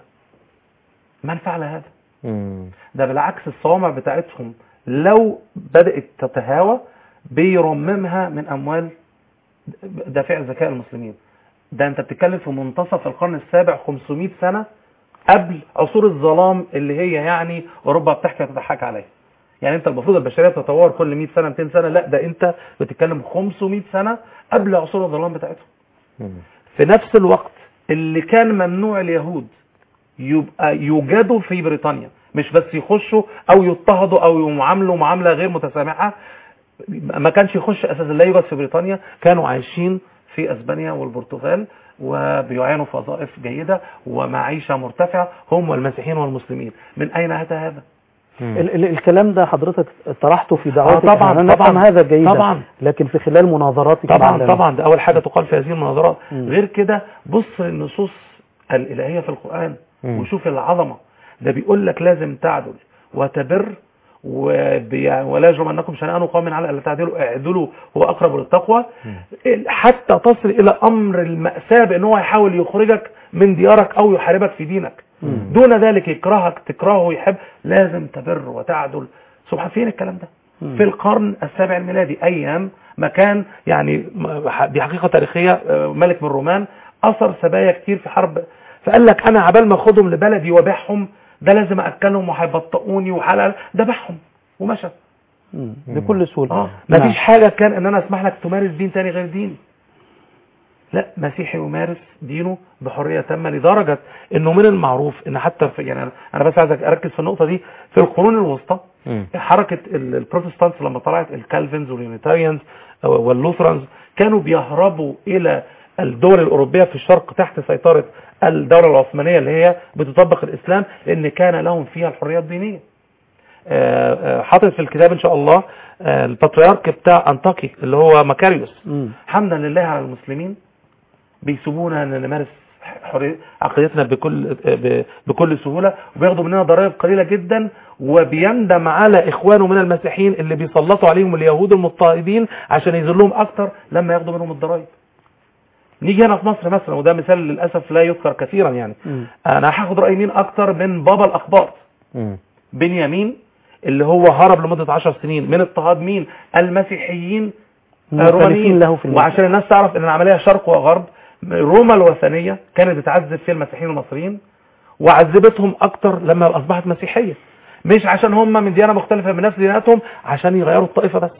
من فعل هذا مم. ده بالعكس الصوامع بتاعتهم لو بدأت تتهاوى بيرممها من اموال دافع الذكاء المسلمين ده انت بتتكلم في منتصف القرن السابع 500 سنة قبل عصور الظلام اللي هي يعني اوروبا بتحكي وتضحك عليها يعني انت المفروض البشريه تتطور كل 100 سنه 200 سنه لا ده انت بتتكلم 500 سنه قبل عصور الظلام بتاعتهم في نفس الوقت اللي كان ممنوع اليهود يبقى يوجدوا في بريطانيا مش بس يخشوا او يضطهدوا او يعاملوا معامله غير متسامحه ما كانش يخش اساسا لا يوجد في بريطانيا كانوا عايشين في اسبانيا والبرتغال وبيعانوا في وظائف جيده ومعيشه مرتفعه هم والمسيحيين والمسلمين من اين اتى هذا؟ ال- ال- الكلام ده حضرتك طرحته في دعوتك آه طبعاً، أنا طبعاً، نفهم هذا جيدا طبعاً. لكن في خلال مناظراتك طبعا الإعلامية. طبعا ده اول حاجه تقال في هذه المناظرات مم. غير كده بص للنصوص الالهيه في القران مم. وشوف العظمه ده بيقول لك لازم تعدل وتبر وبي... ولا يجرمنكم شنآن قوم على الا تعدلوا اعدلوا هو اقرب للتقوى حتى تصل الى امر الماساه بان هو يحاول يخرجك من ديارك او يحاربك في دينك مم. دون ذلك يكرهك تكرهه يحب لازم تبر وتعدل سبحان فين الكلام ده مم. في القرن السابع الميلادي ايام ما كان يعني م- دي حقيقه تاريخيه آه، ملك من الرومان اثر سبايا كتير في حرب فقال لك انا عبال ما اخدهم لبلدي وابيعهم ده لازم اكلهم وهيبطئوني وحلال ذبحهم ومشى مم. بكل سهولة اه نعم. مفيش حاجه كان ان انا اسمح لك تمارس دين تاني غير ديني لا مسيحي يمارس دينه بحريه تامه لدرجه انه من المعروف ان حتى في يعني أنا- انا بس عايز اركز في النقطه دي في القرون الوسطى مم. حركه ال- البروتستانتس لما طلعت الكالفنز واليونيتاريانز واللوثرانز كانوا بيهربوا الى الدول الاوروبيه في الشرق تحت سيطره الدوله العثمانيه اللي هي بتطبق الاسلام لان كان لهم فيها الحريه الدينيه آه، آه، حاطط في الكتاب ان شاء الله آه، البطريرك بتاع انطاكي اللي هو مكاريوس مم. حمدا لله على المسلمين بيسيبونا ان نمارس حرية عقيدتنا بكل ب- بكل سهوله وبياخدوا مننا ضرائب قليله جدا وبيندم على اخوانه من المسيحيين اللي بيسلطوا عليهم اليهود المضطهدين عشان يذلهم اكتر لما ياخدوا منهم الضرائب نيجي هنا في مصر مثلا وده مثال للاسف لا يذكر كثيرا يعني مم. انا هاخد راي مين اكتر من بابا الاخبار مم. بنيامين اللي هو هرب لمدة عشر سنين من اضطهاد مين المسيحيين مختلفين له في المسجد. وعشان الناس تعرف ان العملية شرق وغرب روما الوثنية كانت بتعذب فيها المسيحيين المصريين وعذبتهم اكتر لما اصبحت مسيحية مش عشان هم من ديانة مختلفة من نفس دياناتهم عشان يغيروا الطائفة بس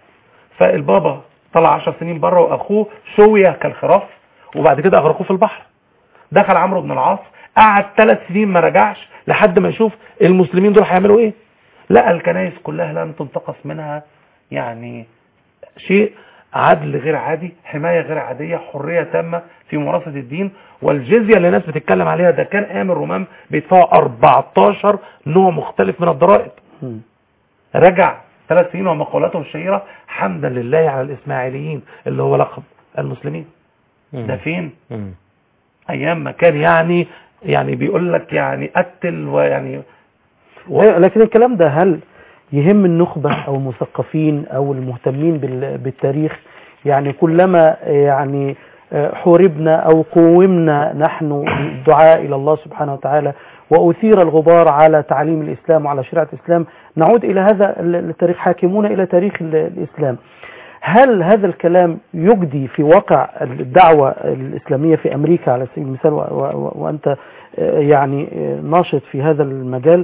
فالبابا طلع عشر سنين بره واخوه شوية كالخراف وبعد كده اغرقوه في البحر دخل عمرو بن العاص قعد ثلاث سنين ما رجعش لحد ما يشوف المسلمين دول هيعملوا ايه لقى الكنائس كلها لن تنتقص منها يعني شيء عدل غير عادي حماية غير عادية حرية تامة في ممارسة الدين والجزية اللي الناس بتتكلم عليها ده كان ايام الرومان بيدفعوا 14 نوع مختلف من الضرائب مم. رجع ثلاث سنين ومقولاتهم الشهيرة حمدا لله على الإسماعيليين اللي هو لقب المسلمين ده فين مم. ايام ما كان يعني يعني بيقول لك يعني قتل ويعني أيوة، لكن الكلام ده هل يهم النخبة أو المثقفين أو المهتمين بال- بالتاريخ يعني كلما يعني حوربنا أو قومنا نحن الدعاء إلى الله سبحانه وتعالى وأثير الغبار على تعليم الإسلام وعلى شريعة الإسلام نعود إلى هذا التاريخ حاكمون إلى تاريخ ال- الإسلام هل هذا الكلام يجدي في واقع الدعوة الإسلامية في أمريكا على سبيل المثال و- و- وأنت آه، يعني آه، ناشط في هذا المجال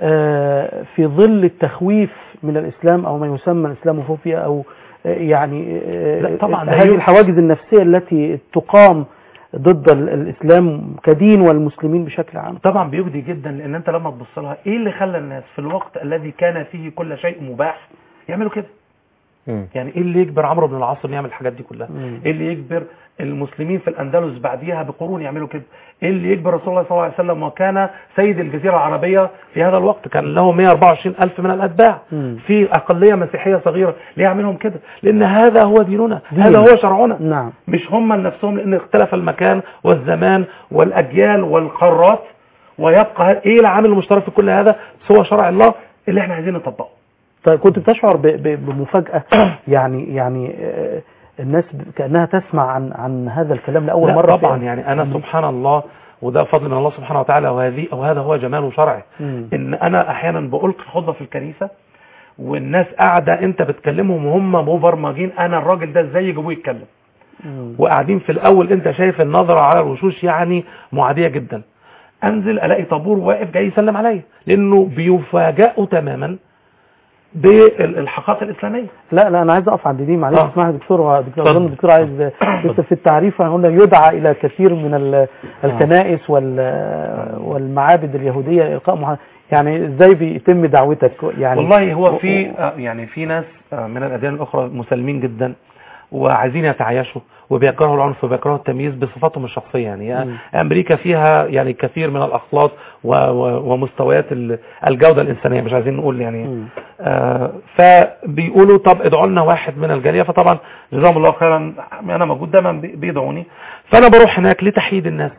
آه، في ظل التخويف من الإسلام أو ما يسمى الإسلاموفوبيا أو آه، يعني آه، لا، طبعاً ده هذه يو- الحواجز النفسية التي تقام ضد ال- الإسلام كدين والمسلمين بشكل عام طبعا بيجدي جدا لان انت لما تبص لها ايه اللي خلى الناس في الوقت الذي كان فيه كل شيء مباح يعملوا كده مم. يعني ايه اللي يجبر عمرو بن العاص انه يعمل الحاجات دي كلها مم. ايه اللي يجبر المسلمين في الاندلس بعديها بقرون يعملوا كده ايه اللي يجبر رسول الله صلى الله عليه وسلم وكان سيد الجزيره العربيه في هذا الوقت كان له 124 الف من الاتباع مم. في اقليه مسيحيه صغيره ليه يعملهم كده لان هذا هو ديننا دين. هذا هو شرعنا نعم مش هم لنفسهم لان اختلف المكان والزمان والاجيال والقارات ويبقى ايه العامل المشترك في كل هذا هو شرع الله اللي احنا عايزين نطبقه طيب كنت بتشعر ب- ب- بمفاجأة يعني يعني آه، الناس ب- كأنها تسمع عن عن هذا الكلام لأول لا مرة طبعا في- يعني انا سبحان الله وده فضل من الله سبحانه وتعالى وهذه وهذا هو جمال شرعه مم. ان انا احيانا بألقي خطبه في الكنيسه والناس قاعده انت بتكلمهم وهم مبرمجين انا الراجل ده ازاي يجيبوه يتكلم مم. وقاعدين في الاول انت شايف النظره على الوشوش يعني معاديه جدا انزل الاقي طابور واقف جاي يسلم عليا لانه بيفاجئوا تماما بالحقائق الاسلاميه لا لا انا عايز اقف عند دي معلش آه. اسمح لي دكتور هو دكتور اتفضل. اظن الدكتور عايز لسه في التعريف قلنا يدعى الى كثير من ال- الكنائس وال- والمعابد اليهوديه القاء مح- يعني ازاي بيتم دعوتك يعني والله هو في آه، يعني في ناس آه، من الاديان الاخرى مسالمين جدا وعايزين يتعايشوا وبيكرهوا العنف وبيكرهوا التمييز بصفاتهم الشخصيه يعني مم. امريكا فيها يعني كثير من الاخلاق و- و- ومستويات ال- الجوده الانسانيه مش عايزين نقول يعني مم. آه، فبيقولوا طب ادعوا لنا واحد من الجاليه فطبعا جزاهم الله خيرا انا موجود دايما بي- بيدعوني فانا بروح هناك لتحييد الناس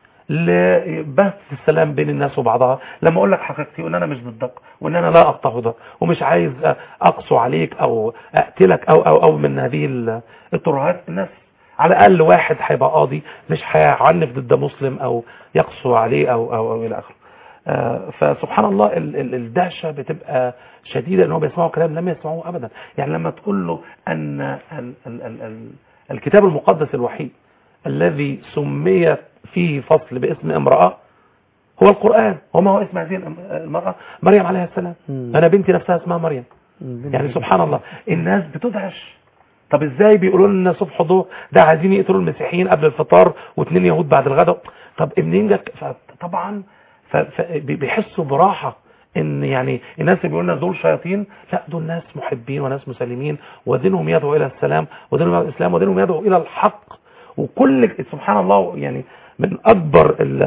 لبث السلام بين الناس وبعضها لما اقول لك حقيقتي وان انا مش ضدك وان انا لا اقطع ده ومش عايز اقسو عليك او اقتلك او او او من هذه ال- الترهات الناس على الاقل واحد هيبقى قاضي مش هيعنف ضد مسلم او يقسو عليه او او, أو الى اخره آه، فسبحان الله ال- ال- الدهشه بتبقى شديده ان هو بيسمعوا كلام لم يسمعوه ابدا يعني لما تقول له ان ال ال ال ال الكتاب المقدس الوحيد الذي سمي فيه فصل باسم امراه هو القران وما هو اسم هذه الأم- المراه مريم عليها السلام مم. انا بنتي نفسها اسمها مريم مم. يعني سبحان الله الناس بتدهش طب ازاي بيقولوا لنا صبح ضوء ده عايزين يقتلوا المسيحيين قبل الفطار واثنين يهود بعد الغداء طب منين جت فطبعا ف- ف- بي- بيحسوا براحه ان يعني الناس اللي بيقولوا لنا دول شياطين لا دول ناس محبين وناس مسالمين ودينهم يدعو الى السلام ودينهم يدعو الى الاسلام ودينهم يدعو الى الحق وكل سبحان الله يعني من اكبر ال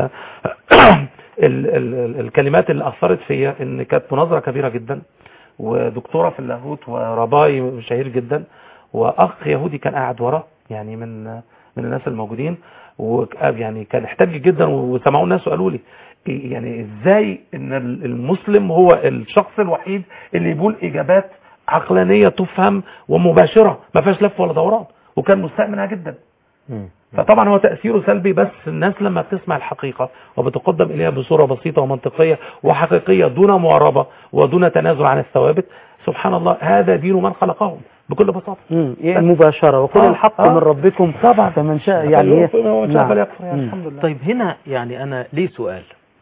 ال ال الكلمات اللي اثرت فيا ان كانت مناظره كبيره جدا ودكتوره في اللاهوت ورباي شهير جدا واخ يهودي كان قاعد وراه يعني من من الناس الموجودين ويعني كان احتج جدا وسمعوا الناس وقالوا لي إيه يعني ازاي ان المسلم هو الشخص الوحيد اللي يقول اجابات عقلانيه تفهم ومباشره ما فيهاش لف ولا دوران وكان مستاء منها جدا مم. فطبعا هو تأثيره سلبي بس الناس لما بتسمع الحقيقة وبتقدم إليها بصورة بسيطة ومنطقية وحقيقية دون معاربة ودون تنازل عن الثوابت سبحان الله هذا دين من خلقهم بكل بساطة مم. يعني مباشرة وقل آه، الحق آه. من ربكم طبعا فمن شاء يعني إيه؟ هو نعم. فليكفر يعني مم. الحمد لله طيب هنا يعني أنا لي سؤال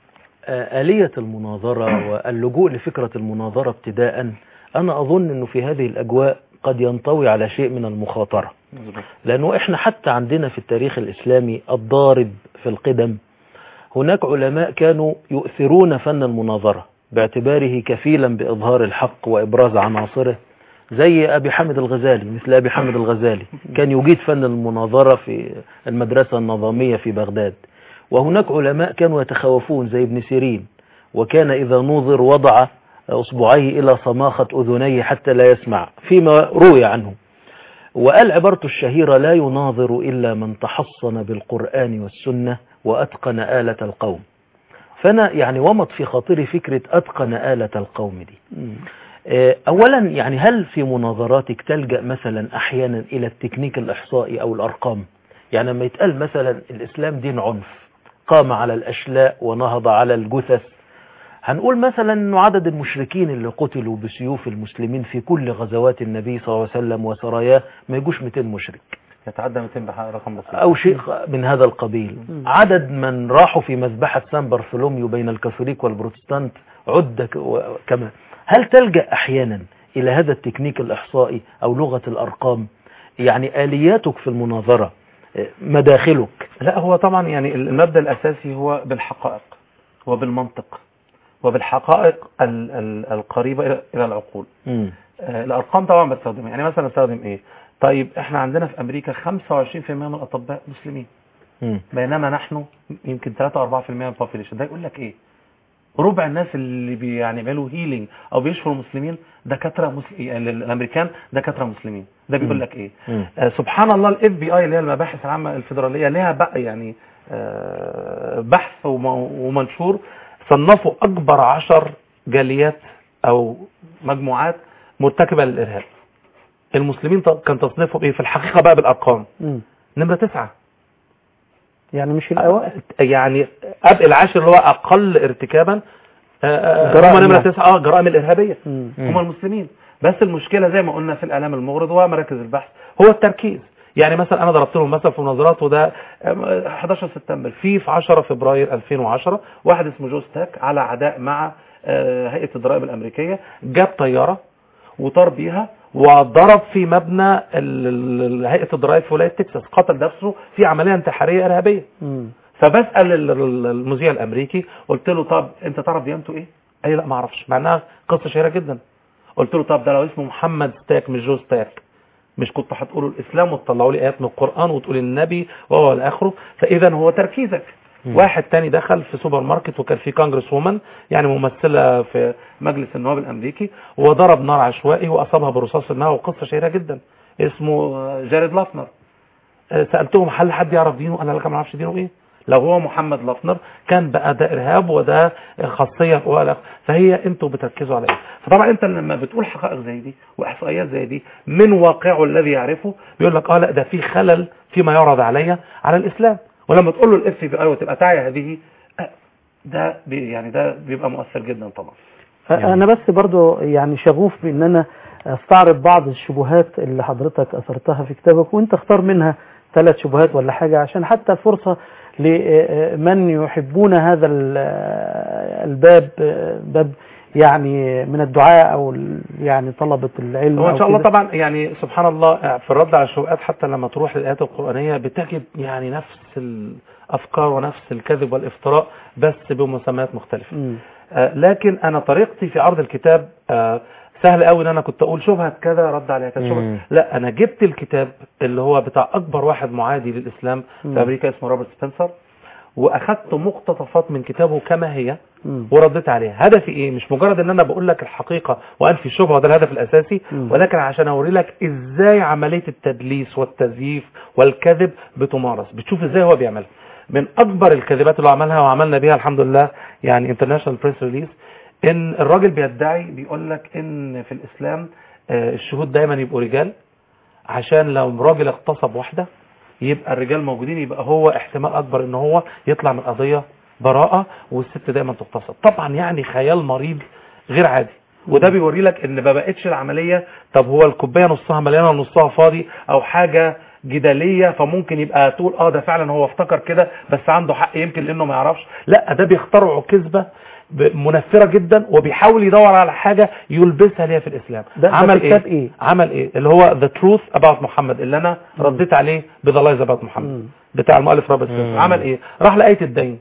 آه، آلية المناظرة واللجوء لفكرة المناظرة ابتداء أنا أظن أنه في هذه الأجواء قد ينطوي على شيء من المخاطرة لأنه إحنا حتى عندنا في التاريخ الإسلامي الضارب في القدم هناك علماء كانوا يؤثرون فن المناظرة باعتباره كفيلا بإظهار الحق وإبراز عناصره زي أبي حامد الغزالي مثل أبي حامد الغزالي كان يجيد فن المناظرة في المدرسة النظامية في بغداد وهناك علماء كانوا يتخوفون زي ابن سيرين وكان إذا نوظر وضع أصبعيه إلى صماخة أذنيه حتى لا يسمع فيما روي عنه وقال عبارته الشهيرة لا يناظر إلا من تحصن بالقرآن والسنة وأتقن آلة القوم فأنا يعني ومض في خاطري فكرة أتقن آلة القوم دي مم. آه، أولا يعني هل في مناظراتك تلجأ مثلا أحيانا إلى التكنيك الإحصائي أو الأرقام يعني لما يتقال مثلا الإسلام دين عنف قام على الأشلاء ونهض على الجثث هنقول مثلا أنه عدد المشركين اللي قتلوا بسيوف المسلمين في كل غزوات النبي صلى الله عليه وسلم وسراياه ما يجوش 200 مشرك يتعدى 200 بحق رقم بسيط أو شيء من هذا القبيل عدد من راحوا في مذبحة سان برثولوميو بين الكاثوليك والبروتستانت عد ك- و- كما هل تلجأ أحيانا إلى هذا التكنيك الإحصائي أو لغة الأرقام يعني آلياتك في المناظرة آه، مداخلك لا هو طبعا يعني المبدأ الأساسي هو بالحقائق وبالمنطق وبالحقائق ال- ال- القريبة إلى- إلى العقول مم. آه، الارقام طبعا بستخدمها يعني مثلا استخدم ايه طيب احنا عندنا في امريكا 25% من الاطباء مسلمين مم. بينما نحن يمكن 3 4% من البوبيليشن ده يقول لك ايه ربع الناس اللي بي يعني بيعملوا هيلينج او بيشفوا المسلمين دكاتره مسل... يعني الامريكان دكاتره مسلمين ده بيقول لك ايه مم. آه سبحان الله الاف بي اي اللي هي المباحث العامه الفيدراليه ليها بقى يعني آه بحث وم... ومنشور صنفوا اكبر عشر جاليات او مجموعات مرتكبه للارهاب المسلمين ط- كان تصنيفهم ايه في الحقيقه بقى بالارقام مم. نمره تسعة يعني مش الأوائل يعني قبل العاشر اللي هو اقل ارتكابا آه، آه، جرائم هم نمره يعني. تسعة اه جرائم الارهابيه مم. مم. هم المسلمين بس المشكله زي ما قلنا في الاعلام المغرض ومراكز البحث هو التركيز يعني مثلا انا ضربت لهم مثل في مناظرات وده آم، 11 سبتمبر في في 10 فبراير 2010 واحد اسمه جو ستاك على عداء مع آه، هيئه الضرائب الامريكيه جاب طياره وطار بيها وضرب في مبنى ال- ال- هيئه الضرائب في ولايه تكساس قتل نفسه في عمليه انتحاريه ارهابيه مم. فبسال ال- ال- المذيع الامريكي قلت له طب انت تعرف ديانته ايه؟ قال لي لا ما اعرفش مع انها قصه شهيره جدا قلت له طب ده لو اسمه محمد ستاك مش جو ستاك مش كنت هتقولوا الاسلام وتطلعوا لي ايات من القران وتقول النبي وهو الى اخره فاذا هو تركيزك واحد تاني دخل في سوبر ماركت وكان في كونجرس وومن يعني ممثله في مجلس النواب الامريكي وضرب نار عشوائي واصابها برصاص النار وقصه شهيره جدا اسمه جاريد لافنر آه، سالتهم هل حد يعرف دينه انا لك ما اعرفش دينه ايه لو هو محمد لافنر كان بقى ده ارهاب وده خاصيه ولا فهي انتوا بتركزوا على ايه فطبعا انت لما بتقول حقائق زي دي واحصائيات زي دي من واقعه الذي يعرفه بيقول لك اه لا ده في خلل فيما يعرض عليا على الاسلام ولما تقول له الاف بي اي وتبقى تعي هذه آه، ده بي يعني ده بيبقى مؤثر جدا طبعا انا بس برضو يعني شغوف بان انا استعرض بعض الشبهات اللي حضرتك اثرتها في كتابك وانت اختار منها ثلاث شبهات ولا حاجة عشان حتى فرصة لمن يحبون هذا ال- الباب باب يعني من الدعاء او ال- يعني طلبة العلم هو ان أو شاء الله كده. طبعا يعني سبحان الله في الرد على الشبهات حتى لما تروح للايات القرانيه بتجد يعني نفس الافكار ونفس الكذب والافتراء بس بمسميات مختلفه مم. آه، لكن انا طريقتي في عرض الكتاب آه، سهل قوي ان انا كنت اقول شبهه كذا رد عليها كذا مم. شبهه لا انا جبت الكتاب اللي هو بتاع اكبر واحد معادي للاسلام مم. في امريكا اسمه روبرت سبنسر واخدت مقتطفات من كتابه كما هي مم. ورديت عليها هدفي ايه مش مجرد ان انا بقول لك الحقيقه وانفي الشبهه ده الهدف الاساسي مم. ولكن عشان اوري لك ازاي عمليه التدليس والتزييف والكذب بتمارس بتشوف ازاي هو بيعملها من اكبر الكذبات اللي عملها وعملنا بيها الحمد لله يعني انترناشونال بريس ريليز ان الراجل بيدعي بيقول لك ان في الاسلام آه، الشهود دايما يبقوا رجال عشان لو راجل اغتصب واحده يبقى الرجال موجودين يبقى هو احتمال اكبر ان هو يطلع من قضيه براءه والست دايما تغتصب طبعا يعني خيال مريض غير عادي وده بيوري لك ان ما بقتش العمليه طب هو الكوبايه نصها مليانه ونصها فاضي او حاجه جداليه فممكن يبقى تقول اه ده فعلا هو افتكر كده بس عنده حق يمكن لانه ما يعرفش لا ده بيخترعوا كذبه ب- منفره جدا وبيحاول يدور على حاجه يلبسها ليها في الاسلام ده- ده عمل في كتاب إيه؟ عمل ايه اللي هو ذا تروث اباوت محمد اللي انا رديت عليه بذا لايز اباوت محمد مم. بتاع المؤلف روبرت مم. سبنسر عمل ايه راح لايه الدين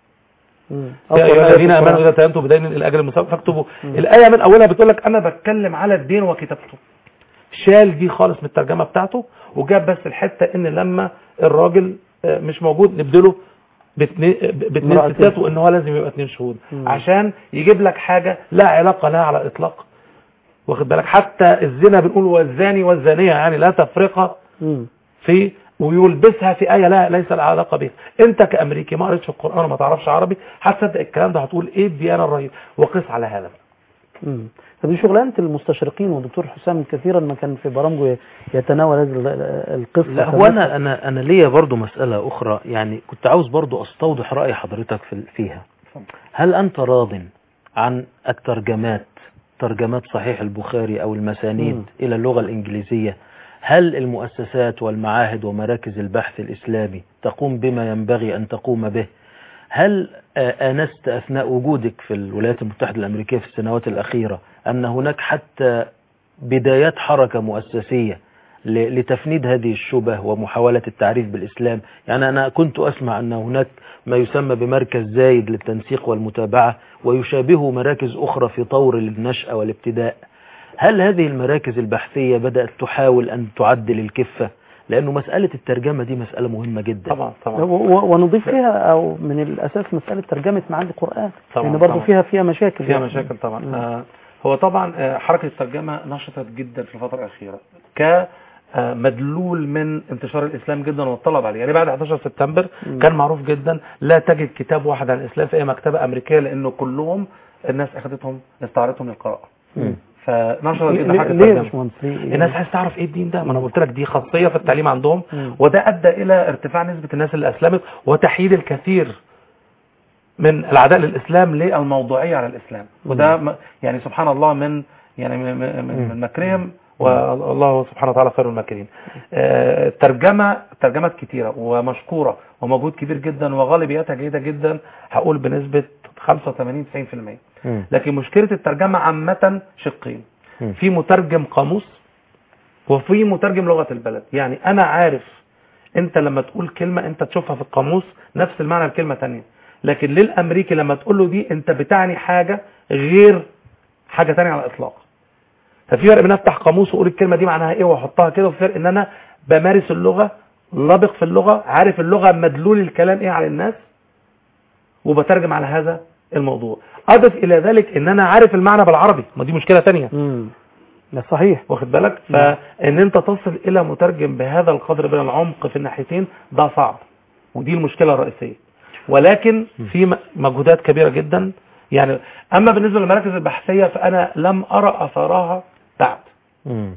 مم. يا أطول ايها آية في الذين امنوا القرآن. اذا تيمتم بدين الى اجل مسمى فاكتبوا الايه من اولها بتقول لك انا بتكلم على الدين وكتابته شال دي خالص من الترجمه بتاعته وجاب بس الحته ان لما الراجل آه، مش موجود نبدله باتنين باتنين امرأتين. ستات وان هو لازم يبقى اتنين شهود مم. عشان يجيب لك حاجه لا علاقه لها على الاطلاق واخد بالك حتى الزنا بنقول والزاني والزانيه يعني لا تفرقه مم. في ويلبسها في آية لا ليس لها علاقة بها انت كأمريكي ما قريتش القرآن وما تعرفش عربي هتصدق الكلام ده هتقول ايه الديانة الرهيبة وقس على هذا بقى. مم. طب دي شغلانه المستشرقين والدكتور حسام كثيرا ما كان في برامجه يتناول هذه ال- القصه لا هو انا انا انا ليا برضو مسألة اخرى يعني كنت عاوز برضو استوضح رأي حضرتك في فيها هل انت راض عن الترجمات ترجمات صحيح البخاري او المسانيد مم. الى اللغة الانجليزية هل المؤسسات والمعاهد ومراكز البحث الاسلامي تقوم بما ينبغي ان تقوم به هل آه، آنست أثناء وجودك في الولايات المتحدة الأمريكية في السنوات الأخيرة أن هناك حتى بدايات حركة مؤسسية ل- لتفنيد هذه الشبه ومحاولة التعريف بالإسلام يعني أنا كنت أسمع أن هناك ما يسمى بمركز زايد للتنسيق والمتابعة ويشابهه مراكز أخرى في طور النشأة والابتداء هل هذه المراكز البحثية بدأت تحاول أن تعدل الكفة لأنه مسألة الترجمة دي مسألة مهمة جدا طبعا و- طبعا و- ونضيف فيها او من الاساس مساله ترجمه معاني القران طبعاً، لان برضه طبعاً. فيها فيها مشاكل فيها يعني. مشاكل طبعا مم. آه هو طبعا آه حركة الترجمة نشطت جدا في الفترة الأخيرة كمدلول من انتشار الإسلام جدا والطلب عليه يعني بعد 11 سبتمبر مم. كان معروف جدا لا تجد كتاب واحد عن الإسلام في أي مكتبة أمريكية لأنه كلهم الناس أخذتهم استعارتهم للقراءة مم. فنشرت جدا ليه حركة ليه يا الترجمة باشمهندس ليه؟ الناس عايز تعرف ايه الدين ده ما انا قلت لك دي خاصيه في التعليم عندهم مم. وده ادى الى ارتفاع نسبه الناس اللي اسلمت وتحييد الكثير من العداء للإسلام للموضوعية على الإسلام وده م- يعني سبحان الله من يعني من, من, من مكرهم والله سبحانه وتعالى خير الماكرين آه، ترجمة ترجمات كتيرة ومشكورة ومجهود كبير جدا وغالبيتها جيدة جدا هقول بنسبة 85 90% مم. لكن مشكلة الترجمة عامة شقين مم. في مترجم قاموس وفي مترجم لغة البلد يعني أنا عارف أنت لما تقول كلمة أنت تشوفها في القاموس نفس المعنى الكلمة تانية لكن للأمريكي لما تقول له دي أنت بتعني حاجة غير حاجة تانية على الإطلاق ففي فرق بين افتح قاموس واقول الكلمه دي معناها ايه واحطها كده وفي فرق ان انا بمارس اللغه لابق في اللغه عارف اللغه مدلول الكلام ايه على الناس وبترجم على هذا الموضوع اضف الى ذلك ان انا عارف المعنى بالعربي ما دي مشكله تانية مم. ده صحيح واخد بالك نعم. فان انت تصل الى مترجم بهذا القدر من العمق في الناحيتين ده صعب ودي المشكله الرئيسيه ولكن في م- مجهودات كبيره جدا يعني اما بالنسبه للمراكز البحثيه فانا لم ارى اثارها بعد مم.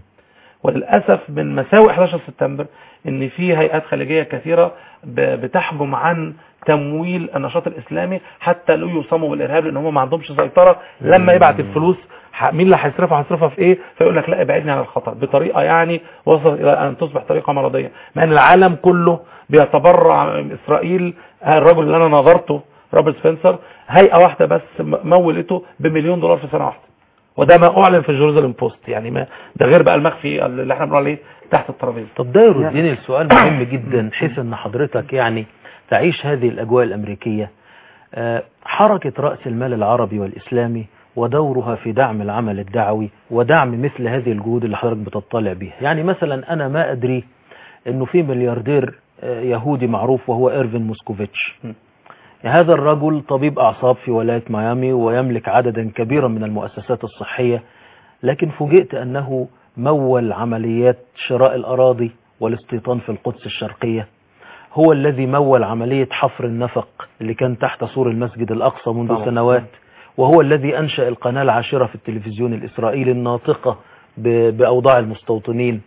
وللاسف من مساوئ 11 سبتمبر ان في هيئات خارجيه كثيره ب- بتحجم عن تمويل النشاط الاسلامي حتى لا يصموا بالارهاب لان هم ما عندهمش سيطره لما يبعت الفلوس ح- مين اللي هيصرفها هيصرفها في ايه فيقول لك لا ابعدني عن الخطر بطريقه يعني وصلت الى ان تصبح طريقه مرضيه مع ان العالم كله بيتبرع اسرائيل الرجل اللي انا نظرته روبرت سبنسر هيئه واحده بس م- مولته بمليون دولار في سنه واحده وده ما اعلن في جيروزالم بوست يعني ما ده غير بقى المخفي اللي احنا بنقول عليه تحت الترابيزه طب ده يردني لسؤال مهم جدا حيث ان حضرتك يعني تعيش هذه الاجواء الامريكيه آه، حركه راس المال العربي والاسلامي ودورها في دعم العمل الدعوي ودعم مثل هذه الجهود اللي حضرتك بتطلع بيها يعني مثلا انا ما ادري انه في ملياردير آه، يهودي معروف وهو ايرفين موسكوفيتش م. هذا الرجل طبيب اعصاب في ولايه ميامي ويملك عددا كبيرا من المؤسسات الصحيه لكن فوجئت أنه مول عمليات شراء الأراضي والاستيطان في القدس الشرقية هو الذي مول عملية حفر النفق اللي كان تحت سور المسجد الأقصى منذ طبعا. سنوات وهو الذي أنشأ القناة العاشرة في التلفزيون الإسرائيلي الناطقة ب- بأوضاع المستوطنين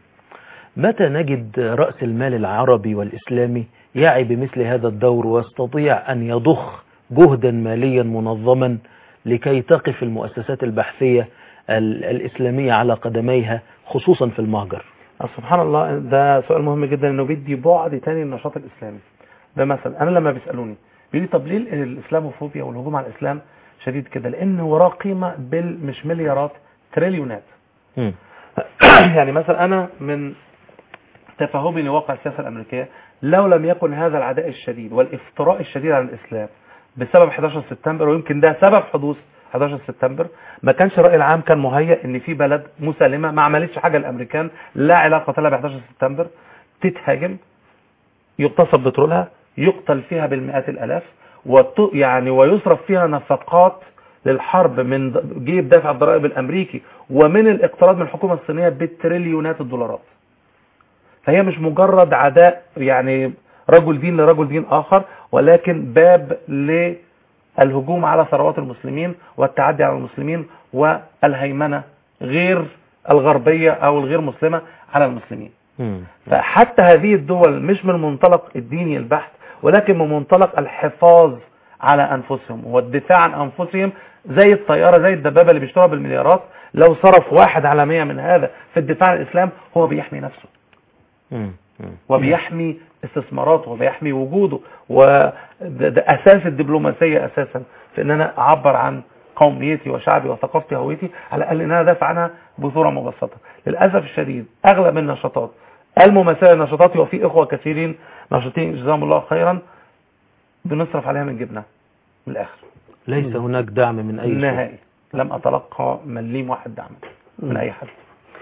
متى نجد رأس المال العربي والإسلامي يعي بمثل هذا الدور ويستطيع أن يضخ جهدا ماليا منظما لكي تقف المؤسسات البحثية ال- الإسلامية على قدميها خصوصا في المهجر سبحان الله ده سؤال مهم جدا انه بيدي بعد تاني للنشاط الاسلامي بمثل انا لما بيسالوني بيقول لي طب ليه الاسلاموفوبيا والهجوم على الاسلام شديد كده لان وراه قيمه بال مش مليارات تريليونات مم. يعني مثلا انا من تفهمي لواقع السياسه الامريكيه لو لم يكن هذا العداء الشديد والافتراء الشديد على الاسلام بسبب 11 سبتمبر ويمكن ده سبب حدوث 11 سبتمبر ما كانش الراي العام كان مهيئ ان في بلد مسالمه ما عملتش حاجه الامريكان لا علاقه لها ب 11 سبتمبر تتهاجم يغتصب بترولها يقتل فيها بالمئات الالاف وت... يعني ويصرف فيها نفقات للحرب من ض- جيب دافع الضرائب الامريكي ومن الاقتراض من الحكومه الصينيه بالتريليونات الدولارات فهي مش مجرد عداء يعني رجل دين لرجل دين اخر ولكن باب للهجوم على ثروات المسلمين والتعدي على المسلمين والهيمنه غير الغربيه او الغير مسلمه على المسلمين مم. فحتى هذه الدول مش من منطلق الديني البحت ولكن من منطلق الحفاظ على انفسهم والدفاع عن انفسهم زي الطياره زي الدبابه اللي بيشتروها بالمليارات لو صرف واحد على مية من هذا في الدفاع عن الاسلام هو بيحمي نفسه مم. مم. وبيحمي استثماراته وبيحمي وجوده وده ده اساس الدبلوماسيه اساسا في ان انا اعبر عن قوميتي وشعبي وثقافتي وهويتي على الاقل ان انا ادافع عنها بصوره مبسطه للاسف الشديد اغلب النشاطات المماثله لنشاطاتي وفي اخوه كثيرين ناشطين جزاهم الله خيرا بنصرف عليها من جبنه من الاخر ليس هناك دعم من أي سوء نهائي لم اتلقى مليم واحد دعم من اي حد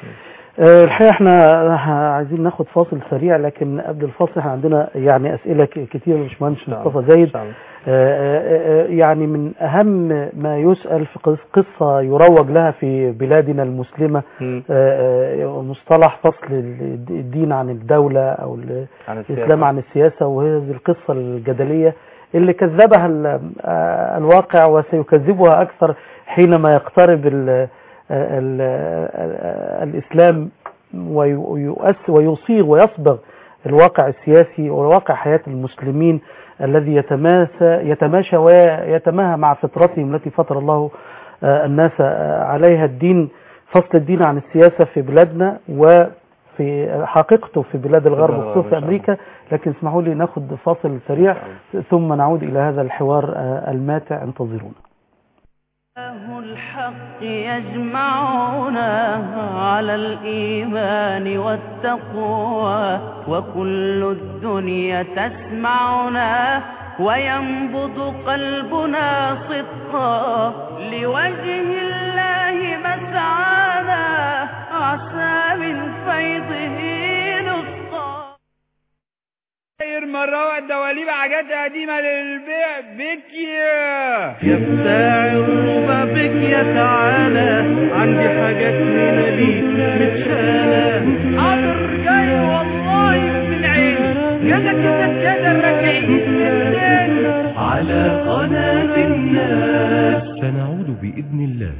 آه، الحقيقة احنا عايزين ناخد فاصل سريع لكن قبل الفاصل احنا عندنا يعني اسئلة ك- كتير يا باشمهندس مصطفى زايد آه، آه، آه، يعني من اهم ما يسأل في قص- قصة يروج لها في بلادنا المسلمة مم. آه، آه، مصطلح فصل ال- الدين عن الدولة او ال- عن الاسلام عن السياسة وهذه القصة الجدلية اللي كذبها ال- آه، الواقع وسيكذبها اكثر حينما يقترب ال ال ال الاسلام ويؤس ويصيغ ويصبغ الواقع السياسي وواقع حياة المسلمين الذي يتماسى يتماشى ويتماهى مع فطرتهم التي فطر الله آه، الناس آه، عليها الدين فصل الدين عن السياسة في بلادنا وفي حقيقته في بلاد الغرب الغرب وخصوصا إن في شاء أمريكا لكن اسمحوا لي ناخد فاصل سريع ثم نعود إلى هذا الحوار آه، الماتع انتظرونا الله الحق يجمعنا على الإيمان والتقوى وكل الدنيا تسمعنا وينبض قلبنا صدقا لوجه الله مسعانا عسى من فيضه نسقا غير مرة دواليب حاجات قديمة للبيع بكيا يا بتاع الربا بك يا تعالى عندي حاجات هنا ليك متشالة حاضر جاي والله من عيني كده كده كده راجعين على قناة الناس سنعود بإذن الله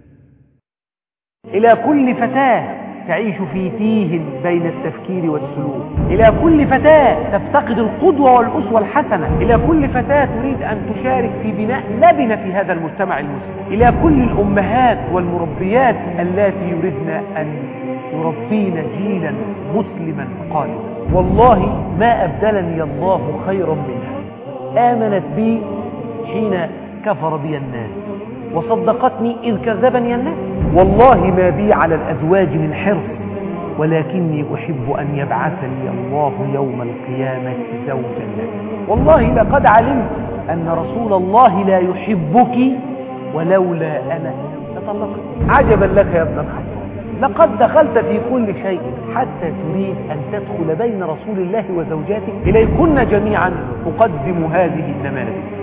إلى كل فتاة تعيش في تيه بين التفكير والسلوك إلى كل فتاة تفتقد القدوة والأسوة الحسنة إلى كل فتاة تريد أن تشارك في بناء لبنة في هذا المجتمع المسلم إلى كل الأمهات والمربيات اللاتي يردن أن يربين جيلا مسلما قادما والله ما أبدلني الله خيرا منها آمنت بي حين كفر بي الناس وصدقتني إذ كذبني الناس والله ما بي على الأزواج من حرص ولكني أحب أن يبعثني الله يوم القيامة زوجا لك والله لقد علمت أن رسول الله لا يحبك ولولا أنا لطلقت عجبا لك يا ابن الخطاب لقد دخلت في كل شيء حتى تريد أن تدخل بين رسول الله وزوجاته إليكن جميعا أقدم هذه النماذج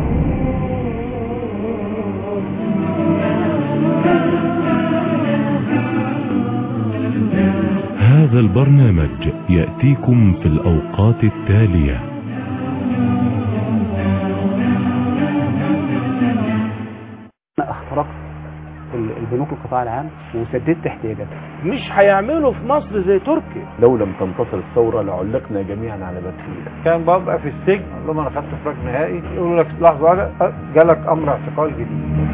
هذا البرنامج يأتيكم في الأوقات التالية أنا اخترقت ال- البنوك القطاع العام وسددت احتياجاتها مش هيعملوا في مصر زي تركيا لو لم تنتصر الثورة لعلقنا جميعا على باب سوريا كان ببقى في السجن اقول لهم انا خدت فراغ نهائي يقولوا لك لحظه واحده أه، جالك امر اعتقال جديد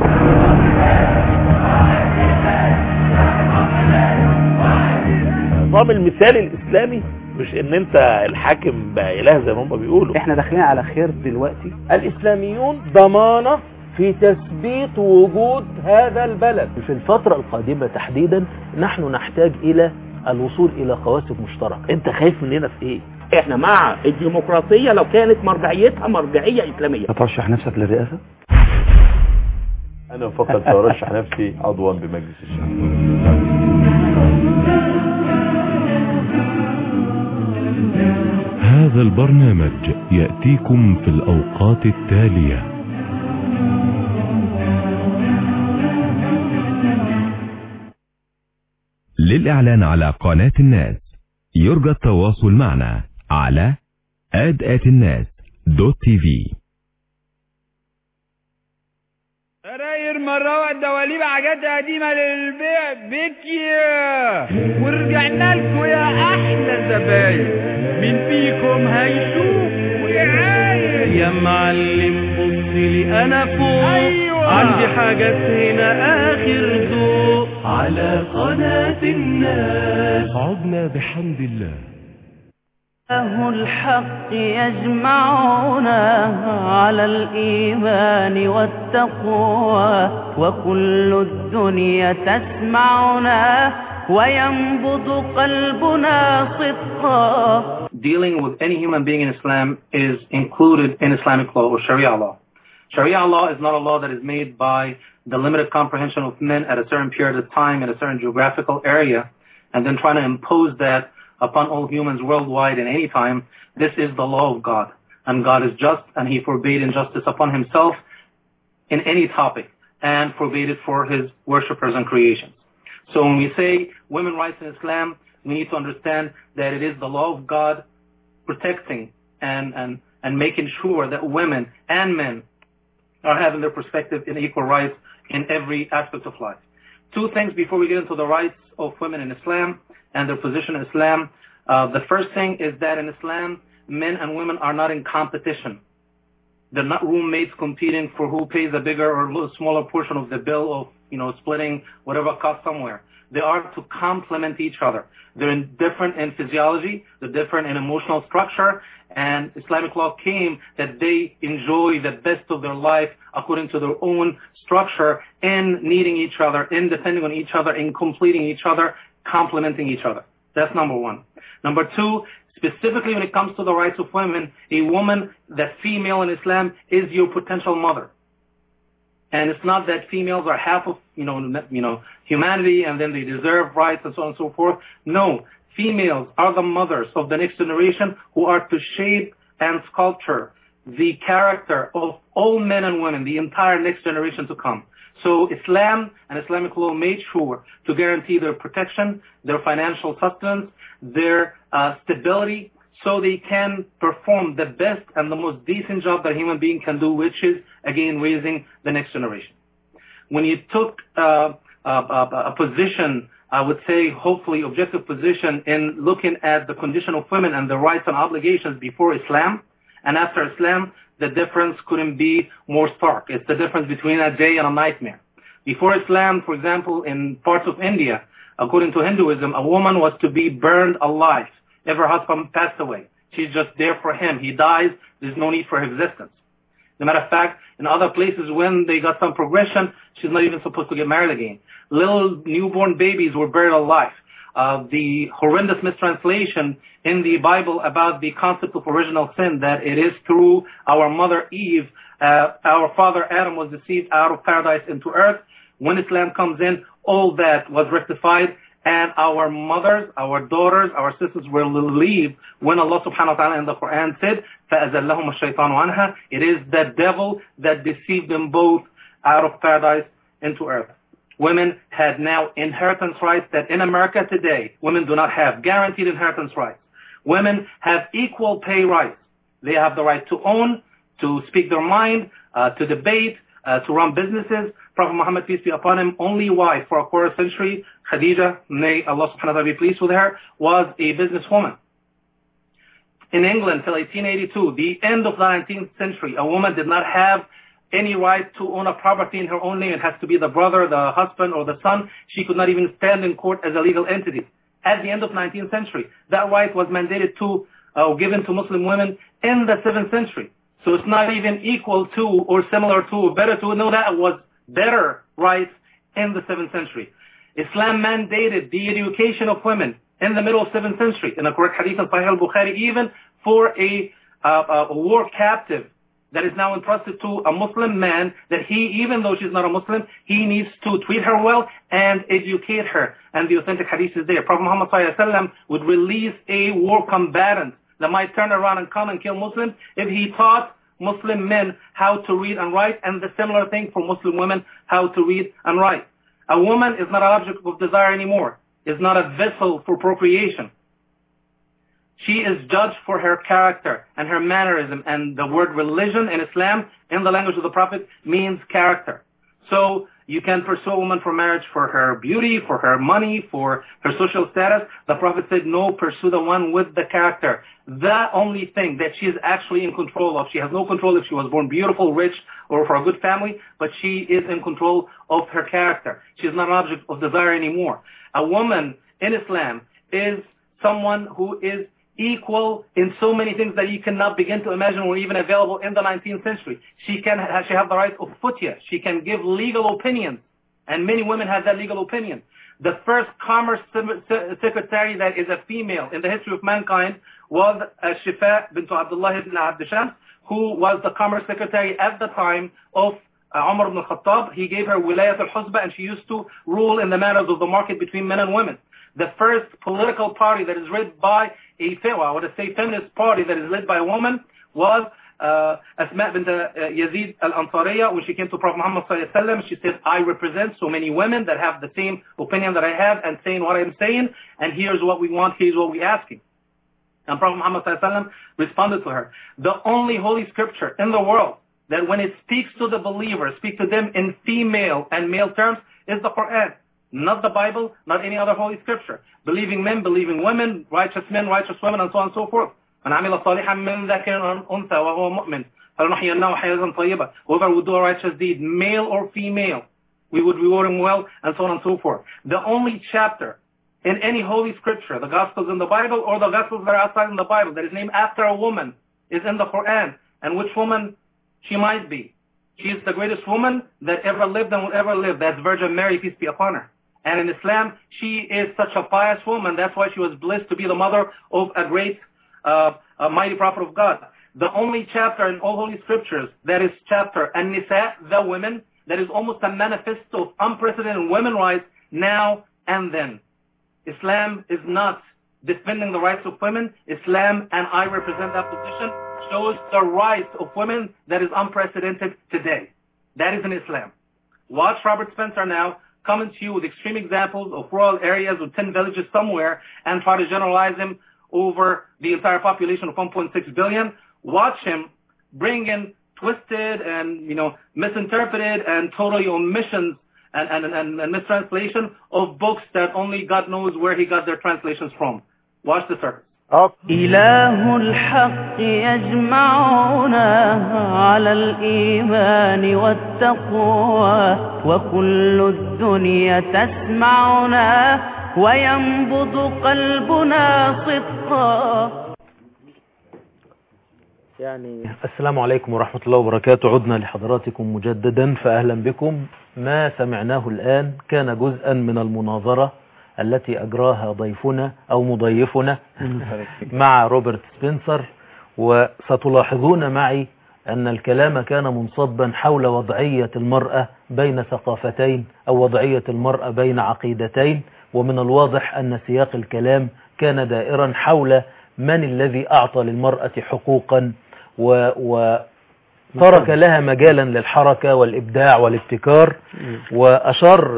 النظام المثالي الاسلامي مش ان انت الحاكم بقى اله زي ما هم بيقولوا احنا داخلين على خير دلوقتي الاسلاميون ضمانه في تثبيت وجود هذا البلد في الفترة القادمة تحديدا نحن نحتاج إلى الوصول إلى قواسم مشتركة انت خايف مننا في ايه احنا مع الديمقراطيه لو كانت مرجعيتها مرجعيه اسلاميه هترشح نفسك للرئاسة أنا فقط سأرشح نفسي عضوا بمجلس الشعب هذا البرنامج يأتيكم في الأوقات التالية للإعلان على قناة الناس يرجى التواصل معنا على آد الناس دوت تي في سراير مراوح دواليب حاجات قديمة للبيع بكيا ورجعنا لكم يا أحلى زباين مين فيكم هيشوف ويعاين يا معلم بص لي انا فوق أيوة. عندي حاجات هنا اخر ذوق على قناة الناس عدنا بحمد الله الله الحق يجمعنا على الإيمان والتقوى وكل الدنيا تسمعنا وينبض قلبنا صدقا dealing with any human being in Islam is included in Islamic law or Sharia law. Sharia law is not a law that is made by the limited comprehension of men at a certain period of time in a certain geographical area and then trying to impose that upon all humans worldwide in any time. This is the law of God. And God is just and he forbade injustice upon himself in any topic and forbade it for his worshippers and creations. So when we say women rights in Islam, we need to understand that it is the law of God protecting and, and, and making sure that women and men are having their perspective in equal rights in every aspect of life. Two things before we get into the rights of women in Islam and their position in Islam. Uh, the first thing is that in Islam, men and women are not in competition. They're not roommates competing for who pays a bigger or little smaller portion of the bill of, you know, splitting whatever cost somewhere. They are to complement each other. They're in different in physiology, they're different in emotional structure, and Islamic law came that they enjoy the best of their life according to their own structure in needing each other, in depending on each other, in completing each other, complementing each other. That's number one. Number two, specifically when it comes to the rights of women, a woman, the female in Islam, is your potential mother. And it's not that females are half of, you know, you know, humanity and then they deserve rights and so on and so forth. No, females are the mothers of the next generation who are to shape and sculpture the character of all men and women, the entire next generation to come. So Islam and Islamic law made sure to guarantee their protection, their financial sustenance, their uh, stability, so they can perform the best and the most decent job that a human being can do, which is, again, raising the next generation. When you took uh, a, a, a position, I would say, hopefully objective position in looking at the condition of women and the rights and obligations before Islam and after Islam, the difference couldn't be more stark. It's the difference between a day and a nightmare. Before Islam, for example, in parts of India, according to Hinduism, a woman was to be burned alive if her husband passed away. She's just there for him. He dies, there's no need for her existence. As a matter of fact, in other places when they got some progression, she's not even supposed to get married again. Little newborn babies were buried alive. Uh, the horrendous mistranslation in the Bible about the concept of original sin, that it is through our mother Eve, uh, our father Adam was deceived out of paradise into earth. When Islam comes in, all that was rectified and our mothers, our daughters, our sisters will leave when Allah subhanahu wa ta'ala in the Quran said, فَأَزَلَّهُمَ الشَّيْطَانُ عَنْهَا It is the devil that deceived them both out of paradise into earth. Women had now inheritance rights that in America today, women do not have. Guaranteed inheritance rights. Women have equal pay rights. They have the right to own, to speak their mind, uh, to debate, uh, to run businesses. Prophet Muhammad, peace be upon him, only wife for a quarter century, Khadija, may Allah subhanahu wa ta'ala be pleased with her, was a businesswoman. In England till 1882, the end of the 19th century, a woman did not have any right to own a property in her own name. It has to be the brother, the husband, or the son. She could not even stand in court as a legal entity. At the end of 19th century, that right was mandated to, uh, given to Muslim women in the 7th century. So it's not even equal to or similar to or better to. No, that was better rights in the 7th century. Islam mandated the education of women in the middle of 7th century. In a correct hadith of Sahih al-Bukhari, even for a, uh, a war captive that is now entrusted to a Muslim man that he, even though she's not a Muslim, he needs to treat her well and educate her. And the authentic hadith is there. Prophet Muhammad ﷺ would release a war combatant that might turn around and come and kill Muslims if he taught Muslim men how to read and write, and the similar thing for Muslim women, how to read and write. A woman is not an object of desire anymore. Is not a vessel for procreation. She is judged for her character and her mannerism. And the word religion in Islam, in the language of the Prophet, means character. So you can pursue a woman for marriage for her beauty, for her money, for her social status. The Prophet said, no, pursue the one with the character. The only thing that she is actually in control of. She has no control if she was born beautiful, rich, or for a good family, but she is in control of her character. She is not an object of desire anymore. A woman in Islam is someone who is equal in so many things that you cannot begin to imagine were even available in the 19th century. She can she have the right of futya. She can give legal opinions, and many women have that legal opinion. The first commerce secretary that is a female in the history of mankind was uh, Shifa bint Abdullah ibn Abd Shams, who was the commerce secretary at the time of uh, Umar ibn Khattab. He gave her wilayat al-husba and she used to rule in the matters of the market between men and women. The first political party that is led by a I would say feminist party that is led by a woman was uh, Asma bint uh, Yazid al-Ansariya when she came to Prophet Muhammad sallallahu she said, I represent so many women that have the same opinion that I have and saying what I'm saying, and here's what we want, here's what we're asking. And Prophet Muhammad sallallahu responded to her, the only holy scripture in the world that when it speaks to the believer, speaks to them in female and male terms, is the Quran. Not the Bible, not any other holy scripture. Believing men, believing women, righteous men, righteous women, and so on and so forth. من عمل صالحا من ذكر أو أنثى وهو مؤمن فلنحيينه حياة طيبة. Whoever would do a righteous deed, male or female, we would reward him well, and so on and so forth. The only chapter in any holy scripture, the Gospels in the Bible or the Gospels that are outside in the Bible, that is named after a woman, is in the Quran. And which woman she might be. She is the greatest woman that ever lived and will ever live. That's Virgin Mary, peace be upon her. And in Islam, she is such a pious woman. That's why she was blessed to be the mother of a great, uh, a mighty prophet of God. The only chapter in all holy scriptures that is chapter An-Nisa, the women, that is almost a manifesto of unprecedented women rights now and then. Islam is not defending the rights of women. Islam, and I represent that position, shows the rights of women that is unprecedented today. That is in Islam. Watch Robert Spencer now coming to you with extreme examples of rural areas with 10 villages somewhere and try to generalize them over the entire population of 1.6 billion. Watch him bring in twisted and, you know, misinterpreted and totally omissions and, and, and, and mistranslation of books that only God knows where he got their translations from. Watch the service. إله الحق يجمعنا على الإيمان والتقوى وكل الدنيا تسمعنا وينبض قلبنا صدقا يعني السلام عليكم ورحمة الله وبركاته عدنا لحضراتكم مجددا فأهلا بكم ما سمعناه الآن كان جزءا من المناظرة التي أجراها ضيفنا أو مضيفنا مع روبرت سبنسر وستلاحظون معي أن الكلام كان منصبا حول وضعية المرأة بين ثقافتين أو وضعية المرأة بين عقيدتين ومن الواضح أن سياق الكلام كان دائرا حول من الذي أعطى للمرأة حقوقا و, و ترك لها مجالا للحركة والإبداع والابتكار وأشار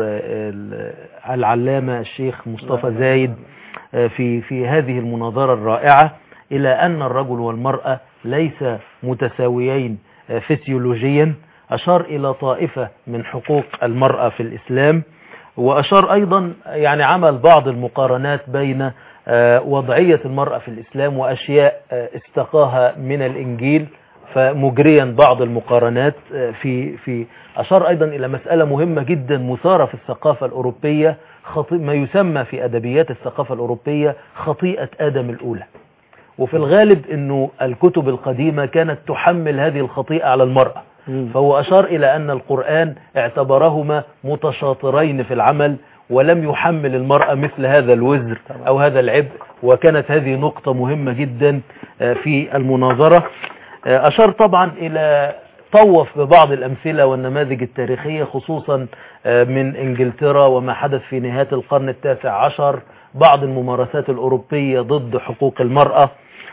العلامة الشيخ مصطفى زايد في في هذه المناظرة الرائعة إلى أن الرجل والمرأة ليس متساويين فسيولوجيا أشار إلى طائفة من حقوق المرأة في الإسلام وأشار أيضا يعني عمل بعض المقارنات بين وضعية المرأة في الإسلام وأشياء استقاها من الإنجيل فمجريا بعض المقارنات في في أشار أيضا إلى مسألة مهمة جدا مثارة في الثقافة الأوروبية خطي ما يسمى في أدبيات الثقافة الأوروبية خطيئة آدم الأولى وفي الغالب أنه الكتب القديمة كانت تحمل هذه الخطيئة على المرأة فهو أشار إلى أن القرآن اعتبرهما متشاطرين في العمل ولم يحمل المرأة مثل هذا الوزر أو هذا العبء وكانت هذه نقطة مهمة جدا في المناظرة أشار طبعا إلى طوف ببعض الأمثلة والنماذج التاريخية خصوصا من إنجلترا وما حدث في نهاية القرن التاسع عشر بعض الممارسات الأوروبية ضد حقوق المرأة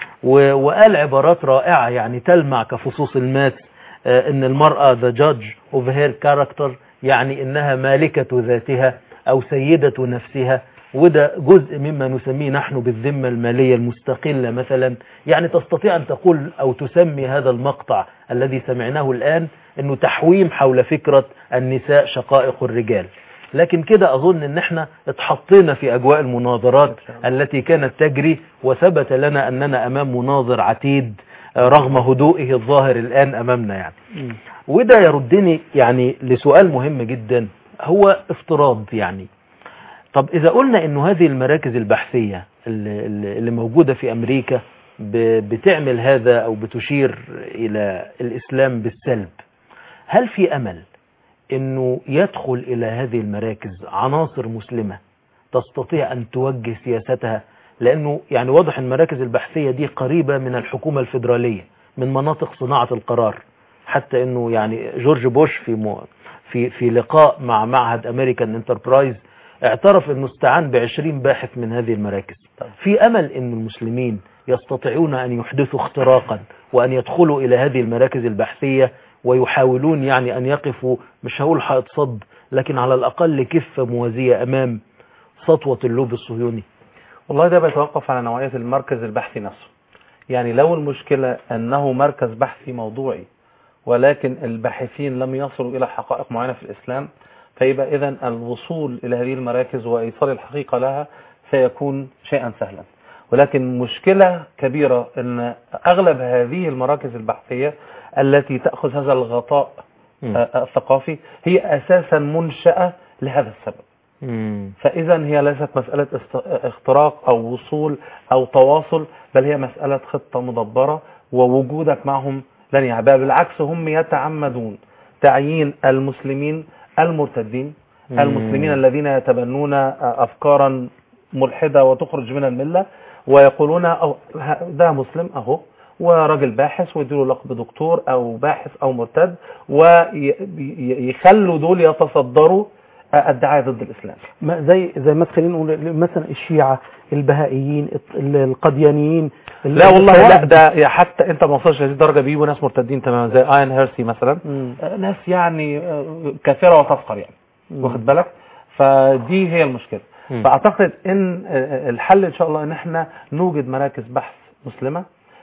وقال عبارات رائعة يعني تلمع كفصوص الماس ان المرأة the judge of her character يعني انها مالكة ذاتها او سيدة نفسها وده جزء مما نسميه نحن بالذمة المالية المستقلة مثلا يعني تستطيع أن تقول أو تسمي هذا المقطع الذي سمعناه الآن أنه تحويم حول فكرة النساء شقائق الرجال لكن كده أظن أن احنا اتحطينا في أجواء المناظرات التي كانت تجري وثبت لنا أننا أمام مناظر عتيد رغم هدوئه الظاهر الآن أمامنا يعني وده يردني يعني لسؤال مهم جدا هو افتراض يعني طب إذا قلنا أنه هذه المراكز البحثية اللي, اللي موجودة في أمريكا بتعمل هذا أو بتشير إلى الإسلام بالسلب هل في أمل أنه يدخل إلى هذه المراكز عناصر مسلمة تستطيع أن توجه سياستها لأنه يعني واضح المراكز البحثية دي قريبة من الحكومة الفيدرالية من مناطق صناعة القرار حتى أنه يعني جورج بوش في مو في في لقاء مع معهد أمريكان انتربرايز اعترف انه استعان بعشرين باحث من هذه المراكز في امل ان المسلمين يستطيعون ان يحدثوا اختراقا وان يدخلوا الى هذه المراكز البحثية ويحاولون يعني ان يقفوا مش هقول حائط صد لكن على الاقل كفة موازية امام سطوة اللوب الصهيوني والله ده بيتوقف على نوعية المركز البحثي نفسه يعني لو المشكلة انه مركز بحثي موضوعي ولكن الباحثين لم يصلوا الى حقائق معينة في الاسلام فيبقى إذا الوصول إلى هذه المراكز وإيصال الحقيقة لها سيكون شيئا سهلا ولكن مشكلة كبيرة أن أغلب هذه المراكز البحثية التي تأخذ هذا الغطاء آه، الثقافي هي أساسا منشأة لهذا السبب فإذا هي ليست مسألة است- اختراق أو وصول أو تواصل بل هي مسألة خطة مدبرة ووجودك معهم لن يعبأ بالعكس هم يتعمدون تعيين المسلمين المرتدين مم. المسلمين الذين يتبنون أفكارا ملحدة وتخرج من الملة ويقولون أو ه- ده مسلم أهو وراجل باحث ويديله لقب دكتور أو باحث أو مرتد ويخلوا دول يتصدروا الدعاية ضد الإسلام ما زي زي ما خلينا نقول مثلا الشيعة البهائيين الط- القديانيين لا والله لا الخوارج. ده يا حتى انت ما وصلش لهذه الدرجه بيجوا ناس مرتدين تماما زي اين هيرسي مثلا مم. آه، ناس يعني آه، كافره وتفقر يعني مم. واخد بالك فدي هي المشكله مم. فاعتقد ان آه، الحل ان شاء الله ان احنا نوجد مراكز بحث مسلمه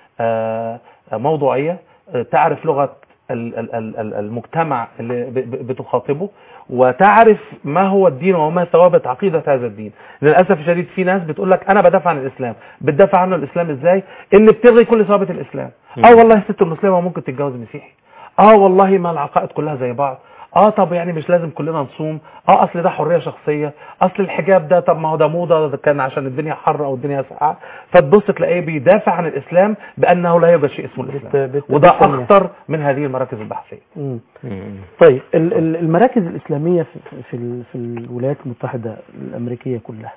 آه، موضوعيه آه، تعرف لغه ال- ال- ال- ال- المجتمع اللي ب- ب- بتخاطبه وتعرف ما هو الدين وما ثوابت عقيدة هذا الدين للأسف الشديد في ناس بتقول لك أنا بدافع عن الإسلام بتدافع عنه الإسلام إزاي إن بتلغي كل ثوابت الإسلام مم. اه والله الست المسلمة ممكن تتجوز مسيحي اه والله ما العقائد كلها زي بعض اه طب يعني مش لازم كلنا نصوم اه اصل ده حريه شخصيه اصل الحجاب ده طب ما هو ده موضه ده كان عشان الدنيا حر او الدنيا ساقعه فتبص تلاقيه بيدافع عن الاسلام بانه لا يوجد شيء اسمه الاسلام بت- وده بالثانية. اخطر من هذه المراكز البحثيه مم. طيب ال- ال- المراكز الإسلامية في في ال- في الولايات المتحدة الأمريكية كلها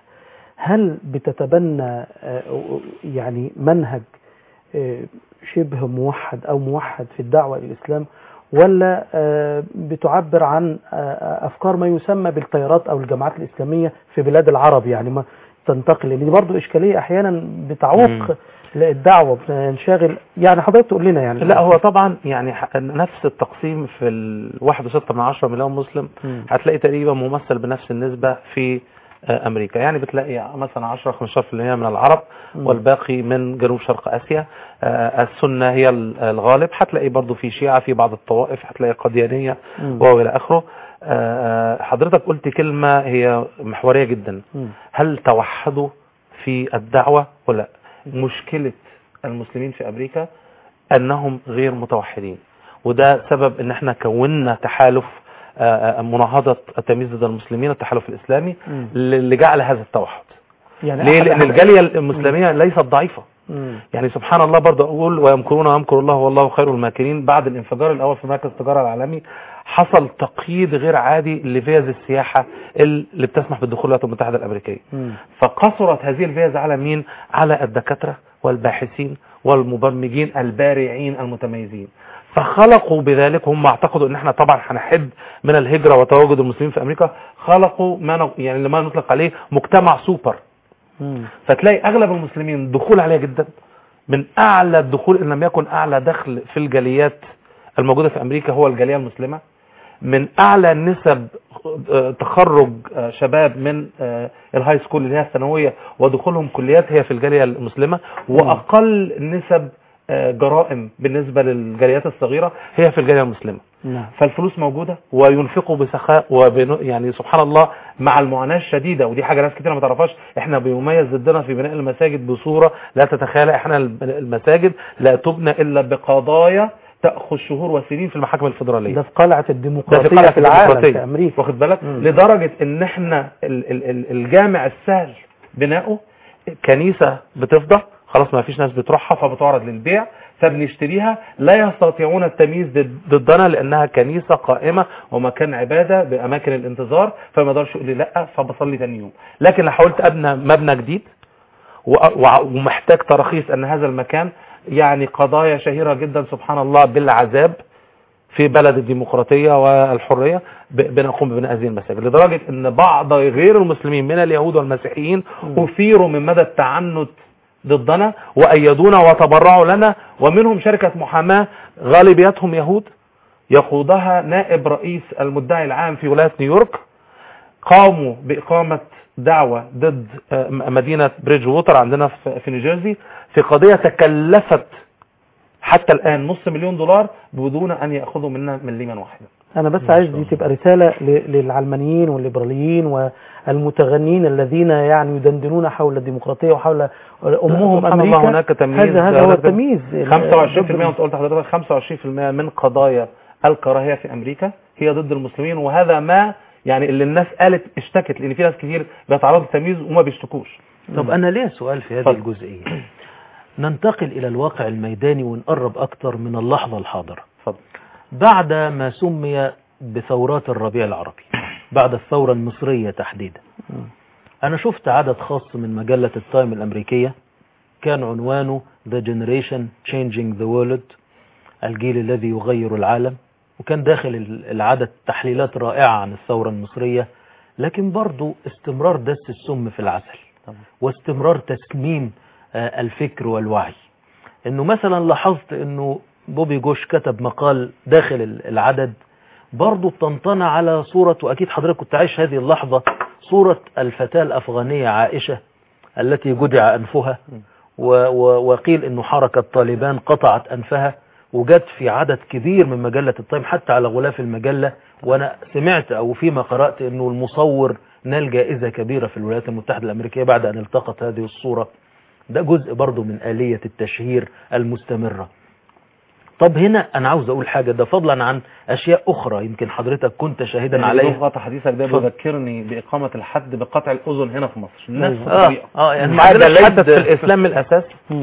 هل بتتبنى آه، يعني منهج آه، شبه موحد أو موحد في الدعوة إلى الإسلام ولا آه، بتعبر عن آه، أفكار ما يسمى بالتيارات أو الجماعات الإسلامية في بلاد العرب يعني ما تنتقل لأن دي برضه إشكالية أحيانا بتعوق مم. الدعوة بنشغل يعني حضرتك تقول لنا يعني لا هو طبعا يعني ح- نفس التقسيم في الواحد وستة من عشرة مليون مسلم مم. هتلاقي تقريبا ممثل بنفس النسبة في آه، أمريكا يعني بتلاقي مثلا 10 15% من العرب مم. والباقي من جنوب شرق آسيا آه، السنة هي ال- الغالب هتلاقي برضو في شيعة في بعض الطوائف هتلاقي قديانية مم. وإلى آخره آه، حضرتك قلت كلمة هي محورية جدا مم. هل توحدوا في الدعوة ولا لا؟ مشكلة المسلمين في أمريكا أنهم غير متوحدين وده سبب أن احنا كونا تحالف آه، آه، مناهضة التمييز ضد المسلمين التحالف الإسلامي مم. اللي جعل هذا التوحد يعني ليه؟ أحد- لأن الجالية المسلمية ليست ضعيفة مم. يعني سبحان الله برضه أقول ويمكرون ويمكر الله والله خير الماكرين بعد الانفجار الأول في مركز التجارة العالمي حصل تقييد غير عادي لفيز السياحة اللي بتسمح بالدخول للولايات المتحدة الأمريكية مم. فقصرت هذه الفيز على مين على الدكاترة والباحثين والمبرمجين البارعين المتميزين فخلقوا بذلك هم اعتقدوا ان احنا طبعا هنحد من الهجرة وتواجد المسلمين في امريكا خلقوا ما ن- يعني لما نطلق عليه مجتمع سوبر مم. فتلاقي اغلب المسلمين دخول عليها جدا من اعلى الدخول ان لم يكن اعلى دخل في الجاليات الموجودة في امريكا هو الجالية المسلمة من اعلى نسب آه، تخرج آه، شباب من آه، الهاي سكول اللي هي الثانويه ودخولهم كليات هي في الجاليه المسلمه واقل نسب آه، جرائم بالنسبه للجاليات الصغيره هي في الجاليه المسلمه نعم فالفلوس موجوده وينفقوا بسخاء وبن... يعني سبحان الله مع المعاناه الشديده ودي حاجه ناس كتير ما تعرفهاش احنا بيميز ضدنا في بناء المساجد بصوره لا تتخيل احنا المساجد لا تبنى الا بقضايا تاخذ شهور وسنين في المحاكم الفدراليه ده في قلعة ده الديمقراطية قلعة في العالم الديمقراطية. في أمريكا واخد بالك مم. لدرجة ان احنا ال- ال- ال- الجامع السهل بناؤه كنيسة بتفضى خلاص ما فيش ناس بتروحها فبتعرض للبيع فبنشتريها لا يستطيعون التمييز ضد- ضدنا لانها كنيسة قائمة ومكان عبادة باماكن الانتظار فما يقدرش يقول لي لا فبصلي تاني يوم لكن لو حاولت ابنى مبنى جديد وأ- وع- ومحتاج تراخيص ان هذا المكان يعني قضايا شهيرة جدا سبحان الله بالعذاب في بلد الديمقراطية والحرية ب- بنقوم ببناء هذه المساجد لدرجة ان بعض غير المسلمين من اليهود والمسيحيين اثيروا من مدى التعنت ضدنا وايدونا وتبرعوا لنا ومنهم شركة محاماة غالبيتهم يهود يقودها نائب رئيس المدعي العام في ولاية نيويورك قاموا بإقامة دعوة ضد آه، م- مدينة بريدج ووتر عندنا في في نيوجيرسي في قضية تكلفت حتى الان نص مليون دولار بدون ان ياخذوا منا مليما واحدا انا بس عايز دي تبقى رساله ل- للعلمانيين والليبراليين والمتغنين الذين يعني يدندنون حول الديمقراطيه وحول امهم سبحان امريكا الله هناك تمييز هذا هذا هو ضد- التمييز 25% انت قلت حضرتك 25% من قضايا الكراهيه في امريكا هي ضد المسلمين وهذا ما يعني اللي الناس قالت اشتكت لان في ناس كتير بيتعرضوا للتمييز وما بيشتكوش طب انا ليه سؤال في هذه اتفضل. الجزئية ننتقل الى الواقع الميداني ونقرب اكتر من اللحظة الحاضرة اتفضل. بعد ما سمي بثورات الربيع العربي بعد الثورة المصرية تحديدا انا شفت عدد خاص من مجلة التايم الامريكية كان عنوانه The Generation Changing the World الجيل الذي يغير العالم وكان داخل ال- العدد تحليلات رائعة عن الثورة المصرية لكن برضو استمرار دس السم في العسل واستمرار تسميم آه، الفكر والوعي انه مثلا لاحظت انه بوبي جوش كتب مقال داخل ال- العدد برضو بتنطنى على صورة واكيد حضرتك كنت عايش هذه اللحظة صورة الفتاة الافغانية عائشة التي جدع انفها و و وقيل انه حركة طالبان قطعت انفها وجت في عدد كبير من مجلة التايم حتى على غلاف المجلة وانا سمعت او فيما قرأت انه المصور نال جائزة كبيرة في الولايات المتحدة الامريكية بعد ان التقط هذه الصورة ده جزء برضو من آلية التشهير المستمرة طب هنا انا عاوز اقول حاجة ده فضلا عن اشياء اخرى يمكن حضرتك كنت شاهدا عليها قطع حديثك ده اتفضل. بيذكرني باقامه الحد بقطع الاذن هنا في مصر نفس آه، الطريقه آه، يعني ما حاجه عندناش ليست حد- في الاسلام من الاساس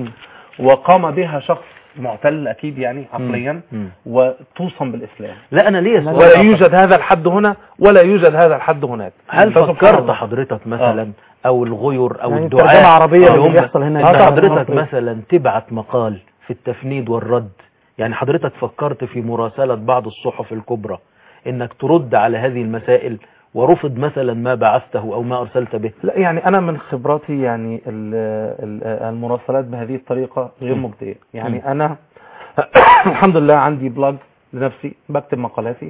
وقام بها شخص معتل اكيد يعني عقليا مم. وتوصم بالاسلام لا انا ليه سؤال ولا آخر. يوجد هذا الحد هنا ولا يوجد هذا الحد هناك هل فسبحان فكرت الله. حضرتك مثلا او الغير او يعني الدعاء ترجمة عربية اللي اللي هم- بيحصل هنا إن آه طبعاً، حضرتك عربية. مثلا تبعت مقال في التفنيد والرد يعني حضرتك فكرت في مراسلة بعض الصحف الكبرى انك ترد على هذه المسائل ورفض مثلا ما بعثته او ما ارسلت به لا يعني انا من خبراتي يعني ال- ال- المراسلات بهذه الطريقه غير مم. مجديه يعني مم. انا الحمد لله عندي بلوج لنفسي بكتب مقالاتي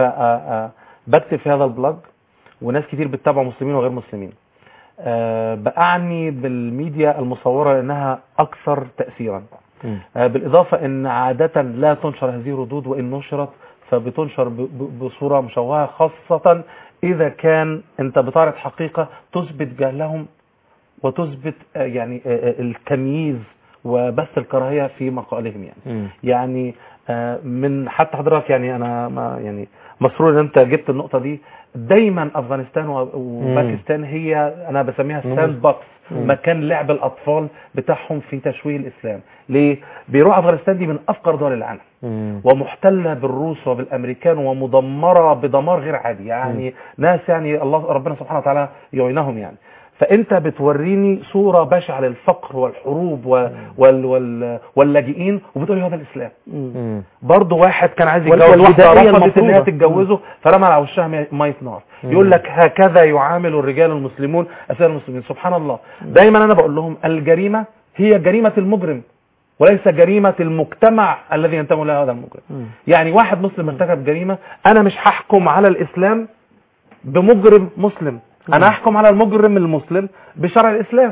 فبكتب في هذا البلوج وناس كتير بتتابع مسلمين وغير مسلمين آه، بأعني بالميديا المصورة لأنها أكثر تأثيرا مم. آه، بالإضافة أن عادة لا تنشر هذه الردود وإن نشرت فبتنشر ب- ب- بصورة مشوهة خاصة إذا كان أنت بتعرض حقيقة تثبت جهلهم وتثبت آه، يعني آه، آه، التمييز وبث الكراهية في مقالهم يعني مم. يعني آه، من حتى حضرتك يعني انا ما يعني مسرور ان انت جبت النقطه دي دايما افغانستان و- وباكستان هي انا بسميها ستاند بوكس مم. مكان لعب الاطفال بتاعهم في تشويه الاسلام ليه بيروح افغانستان دي من افقر دول العالم مم. ومحتله بالروس وبالامريكان ومدمره بدمار غير عادي يعني ناس يعني الله ربنا سبحانه وتعالى يعينهم يعني فانت بتوريني صوره بشعه للفقر والحروب و- وال وال واللاجئين وبتقول لي هذا الاسلام مم. برضه واحد كان عايز وال- يتجوز واحده والبدائية رفضت ان هي المفروضة. تتجوزه فرمى على وشها مي- ميه نار مم. يقول لك هكذا يعامل الرجال المسلمون اسئله المسلمين سبحان الله دايما انا بقول لهم الجريمه هي جريمه المجرم وليس جريمه المجتمع الذي ينتمي له هذا المجرم يعني واحد مسلم ارتكب جريمه انا مش هحكم على الاسلام بمجرم مسلم انا هحكم على المجرم المسلم بشرع الاسلام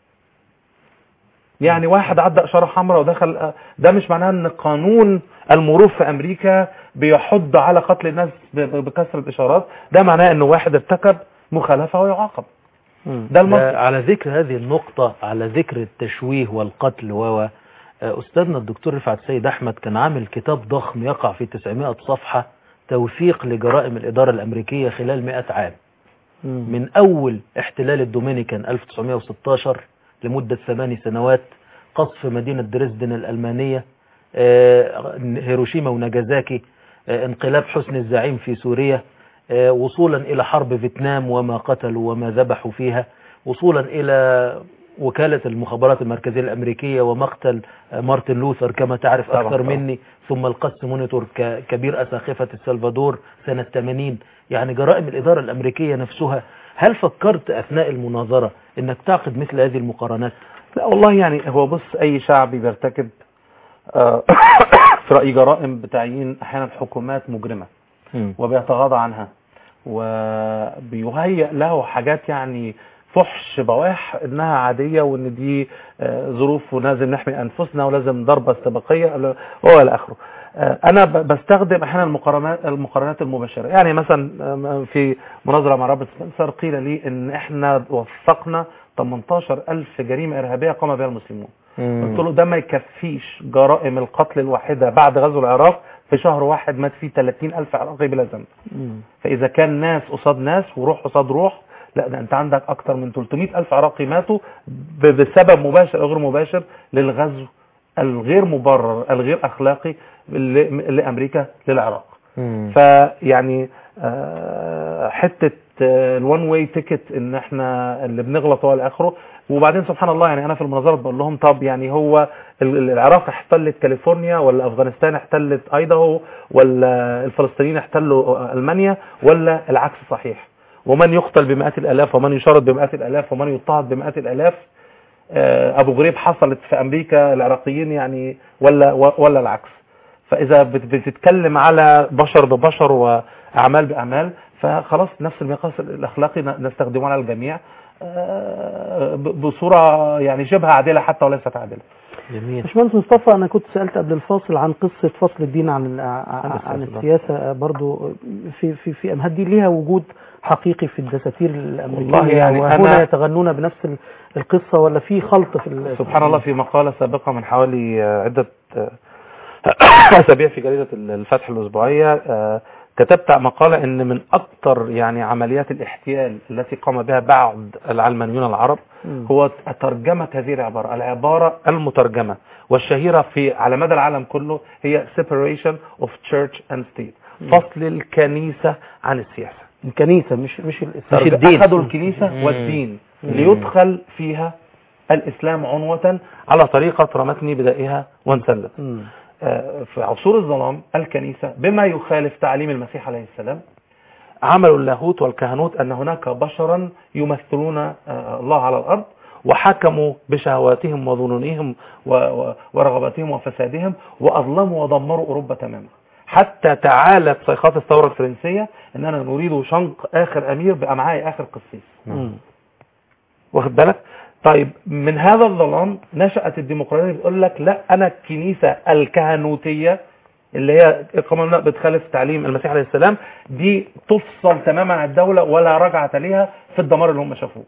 يعني واحد عدى اشاره حمراء ودخل آه، ده مش معناه ان قانون المرور في امريكا بيحض على قتل الناس ب- ب- بكسر الاشارات ده معناه ان واحد ارتكب مخالفه ويعاقب ده المنطق ده على ذكر هذه النقطة على ذكر التشويه والقتل و و- آه، أستاذنا الدكتور رفعت سيد أحمد كان عامل كتاب ضخم يقع في 900 صفحة توثيق لجرائم الإدارة الأمريكية خلال 100 عام من أول احتلال الدومينيكان 1916 لمدة ثماني سنوات قصف مدينة دريسدن الألمانية آه، هيروشيما وناجازاكي آه، انقلاب حسني الزعيم في سوريا آه، وصولا إلى حرب فيتنام وما قتلوا وما ذبحوا فيها وصولا إلى وكالة المخابرات المركزية الأمريكية ومقتل آه، مارتن لوثر كما تعرف طبعاً، أكثر طبعاً. مني ثم القس مونيتور ك- كبير أساقفة السلفادور سنة 80 يعني جرائم الإدارة الأمريكية نفسها هل فكرت أثناء المناظرة أنك تعقد مثل هذه المقارنات؟ لا والله يعني هو بص اي شعب بيرتكب آه، في رايي جرائم بتعيين احيانا حكومات مجرمه وبيتغاضى عنها وبيهيئ له حاجات يعني فحش بواح انها عاديه وان دي آه، ظروف ولازم نحمي انفسنا ولازم ضربه استباقيه والى اخره آه، انا ب- بستخدم احيانا المقارنات المقارنات المباشره يعني مثلا آه، في مناظره مع روبرت سبنسر قيل لي ان احنا وثقنا 18000 جريمه ارهابيه قام بها المسلمون قلت له ده ما يكفيش جرائم القتل الواحده بعد غزو العراق في شهر واحد مات فيه 30000 عراقي بلا ذنب فاذا كان ناس قصاد ناس وروح قصاد روح لا ده انت عندك اكتر من 300 الف عراقي ماتوا ب- بسبب مباشر او غير مباشر للغزو الغير مبرر الغير اخلاقي ل- لامريكا للعراق فيعني آه، حته الوان واي تيكت ان احنا اللي بنغلط هو الاخره وبعدين سبحان الله يعني انا في المناظرات بقول لهم طب يعني هو ال- ال- العراق احتلت كاليفورنيا ولا افغانستان احتلت ايداهو ولا الفلسطينيين احتلوا المانيا ولا العكس صحيح ومن يقتل بمئات الالاف ومن يشرد بمئات الالاف ومن يضطهد بمئات الالاف آه، ابو غريب حصلت في امريكا العراقيين يعني ولا ولا العكس فاذا بت- بتتكلم على بشر ببشر واعمال باعمال فخلاص نفس المقياس الاخلاقي ن- نستخدمه على الجميع آه، ب- بصوره يعني شبه عادله حتى وليست عادله جميل باشمهندس مصطفى انا كنت سالت قبل الفاصل عن قصه فصل الدين عن ال- عن, عن السياسة. السياسه برضو في في في هل دي ليها وجود حقيقي في الدساتير الامريكيه والله يعني وهنا أنا- يتغنون بنفس ال- القصه ولا في خلط في ال- سبحان الله في مقالة سابقة من حوالي آه، عدة آه، أسابيع في جريدة الفتح الأسبوعية آه، كتبت مقالة إن من أكثر يعني عمليات الاحتيال التي قام بها بعض العلمانيون العرب مم. هو ترجمة هذه العبارة العبارة المترجمة والشهيرة في على مدى العالم كله هي separation of church and state فصل الكنيسة عن السياسة الكنيسه مش مش الاسلام مش الدين أخذوا الكنيسة والدين ليدخل فيها الإسلام عنوة على طريقة رمتني بدائها وانسلت مم. آه، في عصور الظلام الكنيسة بما يخالف تعليم المسيح عليه السلام عملوا اللاهوت والكهنوت أن هناك بشرا يمثلون آه، الله على الأرض وحكموا بشهواتهم وظنونهم و- و- ورغباتهم وفسادهم وأظلموا ودمروا أوروبا تماما حتى تعالت صيحات الثورة الفرنسية أننا نريد شنق آخر أمير بأمعاء آخر قسيس مم. واخد بالك طيب من هذا الظلام نشأت الديمقراطية بتقول لك لا أنا الكنيسة الكهنوتية اللي هي قانون بتخالف تعليم المسيح عليه السلام دي تفصل تماما عن الدولة ولا رجعة ليها في الدمار اللي هم شافوه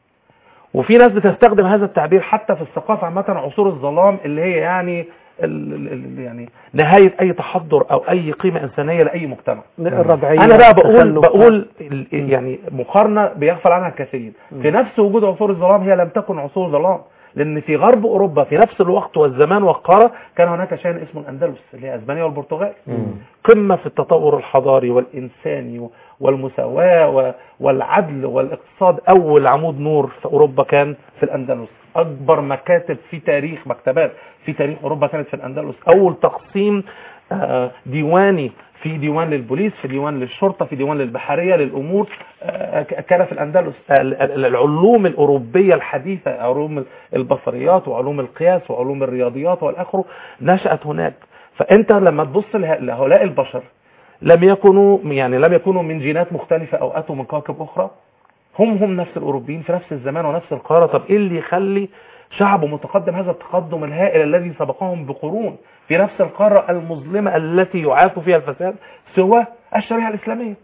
وفي ناس بتستخدم هذا التعبير حتى في الثقافة عامة عصور الظلام اللي هي يعني ال ال ال يعني نهاية أي تحضر أو أي قيمة إنسانية لأي مجتمع الرجعيه انا بقى بقول التخلف. بقول ال- يعني مقارنه بيغفل عنها الكثيرين في نفس وجود عصور الظلام هي لم تكن عصور ظلام لان في غرب اوروبا في نفس الوقت والزمان والقاره كان هناك شيء اسمه الاندلس اللي هي اسبانيا والبرتغال قمه في التطور الحضاري والانساني والمساواه و- والعدل والاقتصاد اول عمود نور في اوروبا كان في الاندلس اكبر مكاتب في تاريخ مكتبات في تاريخ اوروبا كانت في الاندلس اول تقسيم آه، ديواني في ديوان للبوليس في ديوان للشرطة في ديوان للبحرية للأمور آه، ك- كان في الأندلس ال- ال- العلوم الأوروبية الحديثة علوم البصريات وعلوم القياس وعلوم الرياضيات والآخر نشأت هناك فأنت لما تبص له- لهؤلاء البشر لم يكونوا يعني لم يكونوا من جينات مختلفة أو أتوا من كواكب أخرى هم هم نفس الأوروبيين في نفس الزمان ونفس القارة طب إيه اللي يخلي شعب متقدم هذا التقدم الهائل الذي سبقهم بقرون في نفس القارة المظلمة التي يعاف فيها الفساد سوى الشريعة الإسلامية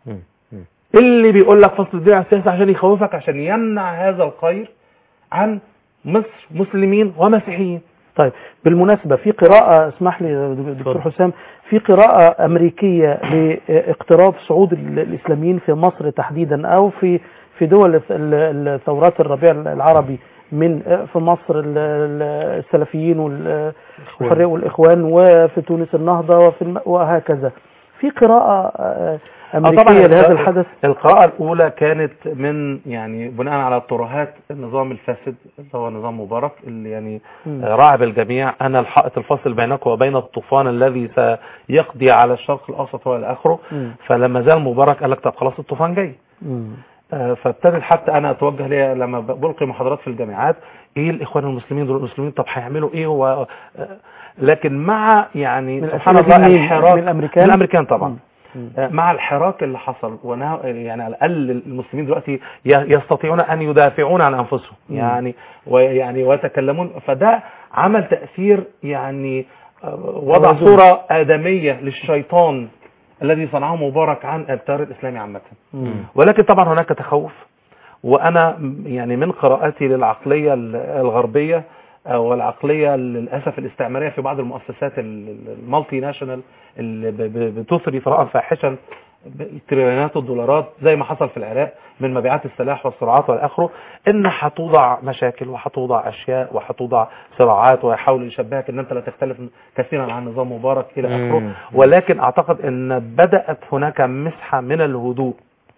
اللي بيقول لك فصل الدين عن السياسة عشان يخوفك عشان يمنع هذا الخير عن مصر مسلمين ومسيحيين طيب بالمناسبة في قراءة اسمح لي دكتور حسام في قراءة أمريكية لاقتراب صعود ال- الإسلاميين في مصر تحديدا أو في في دول الث- ال- الثورات الربيع العربي من في مصر ال- ال- السلفيين وال- والحرية والإخوان وفي تونس النهضة وفي الم- وهكذا في قراءة آه، آه أمريكية طبعاً لهذا الق- الحدث القراءة الأولى كانت من يعني بناء على ترهات النظام الفاسد اللي هو نظام مبارك اللي يعني مم. آه، رعب الجميع أنا الحائط الفاصل بينك وبين الطوفان الذي سيقضي على الشرق الأوسط والى آخره مم. فلما زال مبارك قال لك طب خلاص الطوفان جاي مم. آه، فابتدت حتى انا اتوجه ليا لما بلقي محاضرات في الجامعات ايه الاخوان المسلمين دول المسلمين طب هيعملوا ايه هو آه، لكن مع يعني من سبحان الأسئلة الله دي من- انحراف من الأمريكان؟ من الامريكان طبعا مم. آه، مع الحراك اللي حصل ونا يعني على الاقل المسلمين دلوقتي ي- يستطيعون ان يدافعون عن انفسهم مم. يعني ويعني ويتكلمون فده عمل تاثير يعني آه، وضع توازن. صوره ادميه للشيطان الذي صنعه مبارك عن التيار الاسلامي عامه ولكن طبعا هناك تخوف وانا م- يعني من قراءتي للعقليه ال- الغربيه آه، والعقليه للاسف الاستعماريه في بعض المؤسسات ال- ال- المالتي ناشونال اللي ب- ب- بتثري ثراء فاحشا تريليونات الدولارات زي ما حصل في العراق من مبيعات السلاح والصراعات والى اخره ان هتوضع مشاكل وهتوضع اشياء وهتوضع صراعات ويحاول يشبهك ان انت لا تختلف كثيرا عن نظام مبارك الى مم. اخره ولكن اعتقد ان بدات هناك مسحه من الهدوء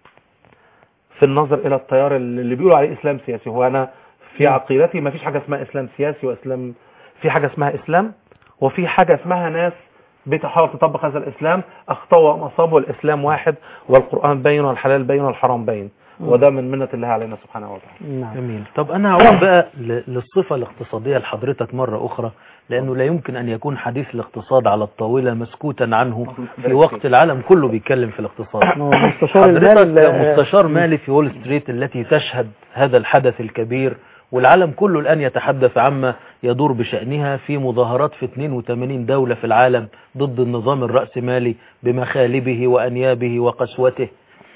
في النظر الى التيار اللي اللي بيقولوا عليه اسلام سياسي هو انا في عقيدتي ما فيش حاجه اسمها اسلام سياسي واسلام في حاجه اسمها اسلام وفي حاجه اسمها ناس بتحاول تطبق هذا الاسلام اخطاوا وام اصابوا الاسلام واحد والقران بين والحلال بين والحرام بين وده من منه الله علينا سبحانه وتعالى نعم جميل طب انا هعود بقى ل- للصفة الاقتصادية لحضرتك مرة اخرى لانه لا يمكن ان يكون حديث الاقتصاد على الطاولة مسكوتا عنه في وقت العالم كله بيتكلم في الاقتصاد هو مستشار حضرتك المال مستشار مالي في وول ستريت التي تشهد هذا الحدث الكبير والعالم كله الآن يتحدث عما يدور بشأنها في مظاهرات في 82 دولة في العالم ضد النظام الرأسمالي بمخالبه وأنيابه وقسوته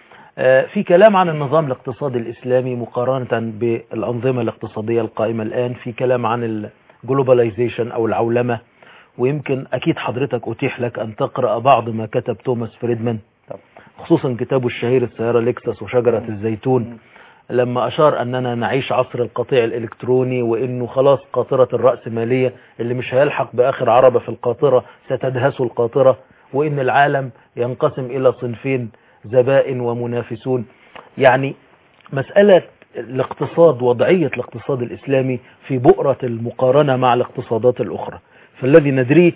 آه، في كلام عن النظام الاقتصادي الإسلامي مقارنة بالأنظمة الاقتصادية القائمة الآن في كلام عن الجلوباليزيشن أو العولمة ويمكن أكيد حضرتك أتيح لك أن تقرأ بعض ما كتب توماس فريدمان خصوصا كتابه الشهير السيارة ليكسس وشجرة الزيتون لما أشار أننا نعيش عصر القطيع الإلكتروني وإنه خلاص قاطرة الرأسمالية اللي مش هيلحق بآخر عربة في القاطرة ستدهس القاطرة وإن العالم ينقسم إلى صنفين زبائن ومنافسون يعني مسألة الاقتصاد وضعية الاقتصاد الإسلامي في بؤرة المقارنة مع الاقتصادات الأخرى فالذي ندريه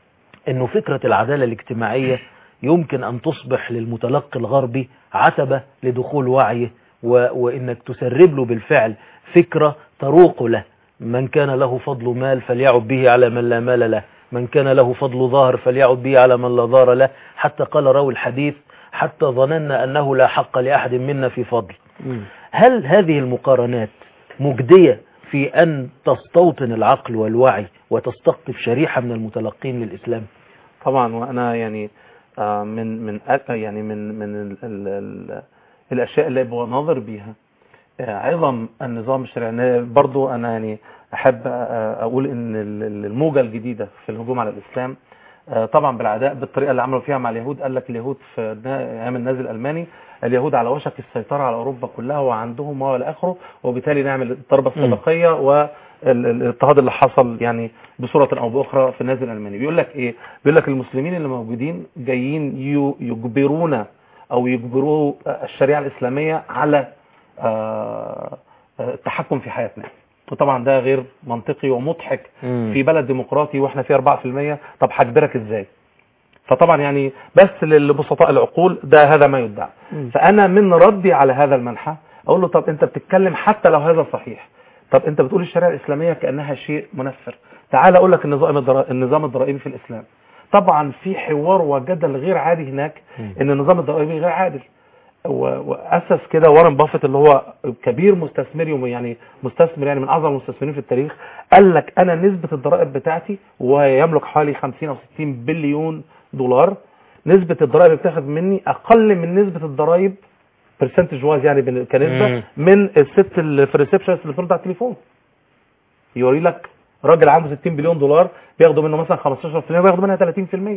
أنه فكرة العدالة الاجتماعية يمكن أن تصبح للمتلقي الغربي عتبة لدخول وعيه و... وإنك تسرب له بالفعل فكرة تروق له من كان له فضل مال فليعد به على من لا مال له من كان له فضل ظاهر فليعد به على من لا ظهر له حتى قال راوي الحديث حتى ظننا أنه لا حق لأحد منا في فضل هل هذه المقارنات مجدية في أن تستوطن العقل والوعي وتستقطب شريحة من المتلقين للإسلام طبعا وانا يعني آه، من من أ- يعني من من ال ال ال الاشياء اللي بناظر بيها آه، عظم النظام الشرعي أنا برضو انا يعني احب آه، اقول ان ال- ال- الموجه الجديده في الهجوم على الاسلام آه، طبعا بالعداء بالطريقه اللي عملوا فيها مع اليهود قال لك اليهود في نا- ايام النازي الالماني اليهود على وشك السيطره على اوروبا كلها وعندهم ما الى اخره وبالتالي نعمل الضربه مم. السبقيه والاضطهاد اللي حصل يعني بصوره او باخرى في النازي الالماني بيقول لك ايه بيقول لك المسلمين اللي موجودين جايين يو- يجبرونا او يجبروا الشريعه الاسلاميه على آه، آه، التحكم في حياتنا وطبعا ده غير منطقي ومضحك في بلد ديمقراطي واحنا فيه 4% طب هجبرك ازاي فطبعا يعني بس لبسطاء العقول ده هذا ما يدعى فانا من ردي على هذا المنحى اقول له طب انت بتتكلم حتى لو هذا صحيح طب انت بتقول الشريعه الاسلاميه كانها شيء منفر تعال اقول لك النظام الضرا- النظام الضرائبي في الاسلام طبعا في حوار وجدل غير عادي هناك ان النظام الضرائبي غير عادل و- واسس كده وارن بافيت اللي هو كبير مستثمري وم- يعني مستثمر يعني من اعظم المستثمرين في التاريخ قال لك انا نسبه الضرائب بتاعتي ويملك حوالي 50 او 60 بليون دولار نسبه الضرائب اللي بتاخد مني اقل من نسبه الضرائب برسنتج وايز يعني بن- كنسبه مم. من الست اللي في الريسبشن اللي بترد على التليفون يوري لك راجل عنده 60 بليون دولار بياخدوا منه مثلا 15% بياخدوا منها 30%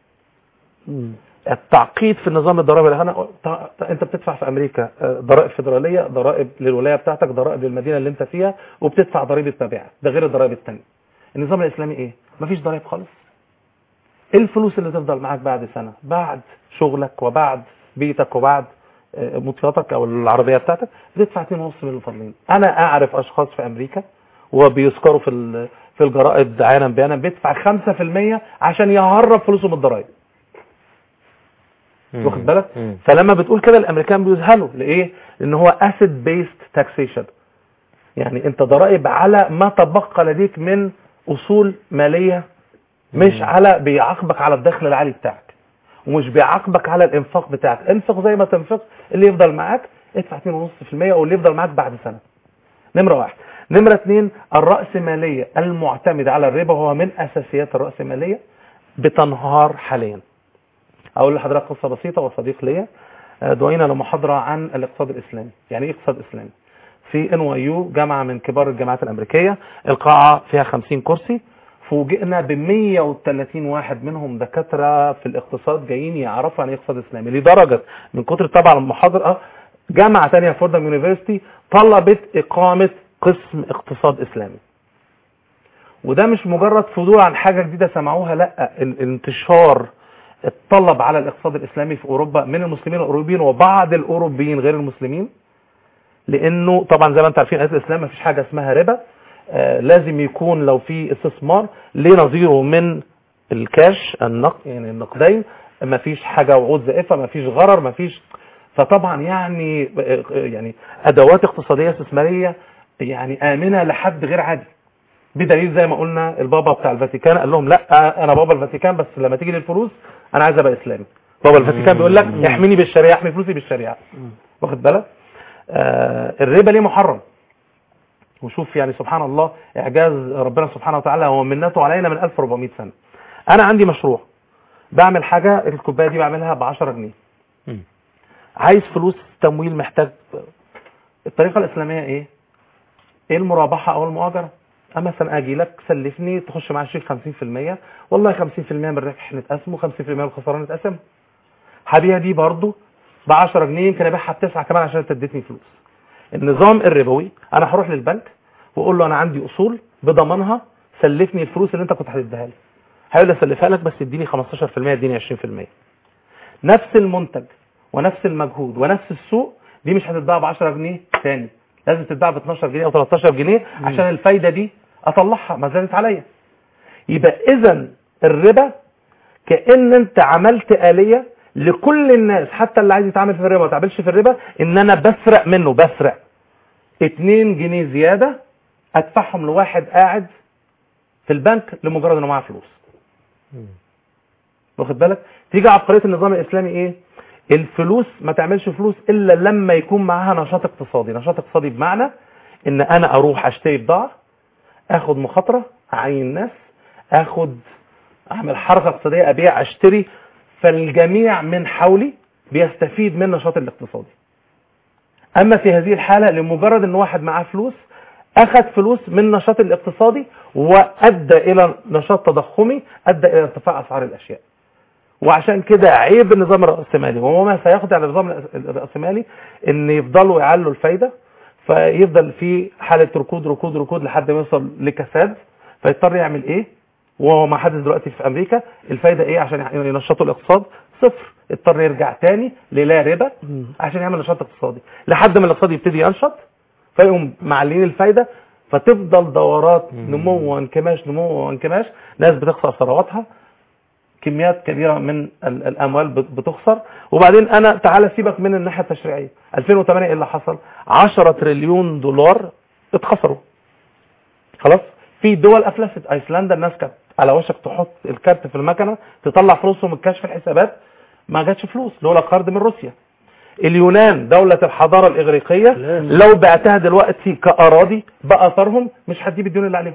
التعقيد في النظام الضرائبي اللي انا ط- ط- انت بتدفع في امريكا آه، ضرائب فيدراليه ضرائب للولايه بتاعتك ضرائب للمدينه اللي انت فيها وبتدفع ضريبه مبيعات ده غير الضرائب الثانيه النظام الاسلامي ايه مفيش ضرائب خالص ايه الفلوس اللي تفضل معاك بعد سنه بعد شغلك وبعد بيتك وبعد آه، مطياتك او العربيه بتاعتك بتدفع 2.5 من الفاضلين انا اعرف اشخاص في امريكا وبيذكروا في ال- في الجرائد عيانا بيانا بيدفع 5% عشان يهرب فلوسه من الضرائب واخد بالك فلما بتقول كده الامريكان بيذهلوا لايه لان هو اسيد بيست تاكسيشن يعني انت ضرائب على ما تبقى لديك من اصول ماليه مش على بيعاقبك على الدخل العالي بتاعك ومش بيعاقبك على الانفاق بتاعك انفق زي ما تنفق اللي يفضل معاك ادفع 2.5% او اللي يفضل معاك بعد سنه نمره واحد نمره اثنين الرأسمالية المعتمدة على الربا وهو من اساسيات الرأسمالية بتنهار حاليا اقول لحضرتك قصه بسيطه وصديق ليا آه، دعينا لمحاضره عن الاقتصاد الاسلامي يعني ايه اقتصاد اسلامي في ان يو جامعه من كبار الجامعات الامريكيه القاعه فيها 50 كرسي فوجئنا ب 130 واحد منهم دكاتره في الاقتصاد جايين يعرفوا عن ايه اقتصاد اسلامي لدرجه من كتر طبعا المحاضره جامعه ثانيه فوردهام يونيفرسيتي طلبت اقامه قسم اقتصاد اسلامي وده مش مجرد فضول عن حاجه جديده سمعوها لا الانتشار الطلب على الاقتصاد الاسلامي في اوروبا من المسلمين الاوروبيين وبعض الاوروبيين غير المسلمين لانه طبعا زي ما انتم عارفين اساس الاسلام مفيش حاجه اسمها ربا آه لازم يكون لو في استثمار ليه نظيره من الكاش النقد يعني النقدين مفيش حاجه وعود زائفه مفيش غرر مفيش فطبعا يعني آه، يعني ادوات اقتصاديه استثماريه يعني امنه لحد غير عادي بدليل زي ما قلنا البابا بتاع الفاتيكان قال لهم لا انا بابا الفاتيكان بس لما تيجي للفلوس انا عايز ابقى اسلامي بابا الفاتيكان بيقول لك احميني بالشريعه احمي فلوسي بالشريعه واخد بالك آه الربا ليه محرم وشوف يعني سبحان الله اعجاز ربنا سبحانه وتعالى ومنته علينا من 1400 سنه انا عندي مشروع بعمل حاجه الكوبايه دي بعملها ب 10 جنيه عايز فلوس تمويل محتاج الطريقه الاسلاميه ايه ايه المرابحه او المؤاجره اما مثلا اجي لك سلفني تخش معايا شيك 50% والله 50% من الربح نتقسمه 50% من الخساره نتقسم هبيع دي برضه ب 10 جنيه يمكن ابيعها بتسعه كمان عشان انت اديتني فلوس النظام الربوي انا هروح للبنك واقول له انا عندي اصول بضمانها سلفني الفلوس اللي انت كنت هتديها لي هيقول لي اسلفها لك بس اديني 15% اديني 20% نفس المنتج ونفس المجهود ونفس السوق دي مش هتتباع ب 10 جنيه تاني لازم تتباع ب 12 جنيه او 13 جنيه عشان الفايده دي اطلعها ما زادت عليا يبقى اذا الربا كان انت عملت آلية لكل الناس حتى اللي عايز يتعامل في الربا ما تعملش في الربا ان انا بسرق منه بسرق 2 جنيه زيادة ادفعهم لواحد قاعد في البنك لمجرد انه معاه فلوس واخد بالك تيجي عبقريه النظام الاسلامي ايه الفلوس ما تعملش فلوس الا لما يكون معاها نشاط اقتصادي نشاط اقتصادي بمعنى ان انا اروح اشتري بضاعه اخد مخاطره اعين ناس اخد اعمل حركه اقتصاديه ابيع اشتري فالجميع من حولي بيستفيد من النشاط الاقتصادي اما في هذه الحاله لمجرد ان واحد معاه فلوس اخذ فلوس من النشاط الاقتصادي وادى الى نشاط تضخمي ادى الى ارتفاع اسعار الاشياء وعشان كده عيب النظام الرأسمالي وهو ما سيخضع للنظام الرأسمالي ان يفضلوا يعلوا الفايدة فيفضل في حالة ركود ركود ركود لحد ما يوصل لكساد فيضطر يعمل ايه وهو ما حدث دلوقتي في امريكا الفايدة ايه عشان ينشطوا الاقتصاد صفر اضطر يرجع تاني للا ربا عشان يعمل نشاط اقتصادي لحد ما الاقتصاد يبتدي ينشط فيقوم معلين الفايدة فتفضل دورات نمو وانكماش نمو وانكماش ناس بتخسر ثرواتها كميات كبيرة من ال- الأموال بت- بتخسر وبعدين أنا تعالى سيبك من الناحية التشريعية 2008 إيه اللي حصل 10 تريليون دولار اتخسروا خلاص في دول أفلست أيسلندا الناس كانت على وشك تحط الكارت في المكنة تطلع فلوسهم الكاش في الحسابات ما جاتش فلوس لولا قرض من روسيا اليونان دولة الحضارة الإغريقية لو بعتها دلوقتي كأراضي بأثرهم مش هتجيب الديون اللي عليهم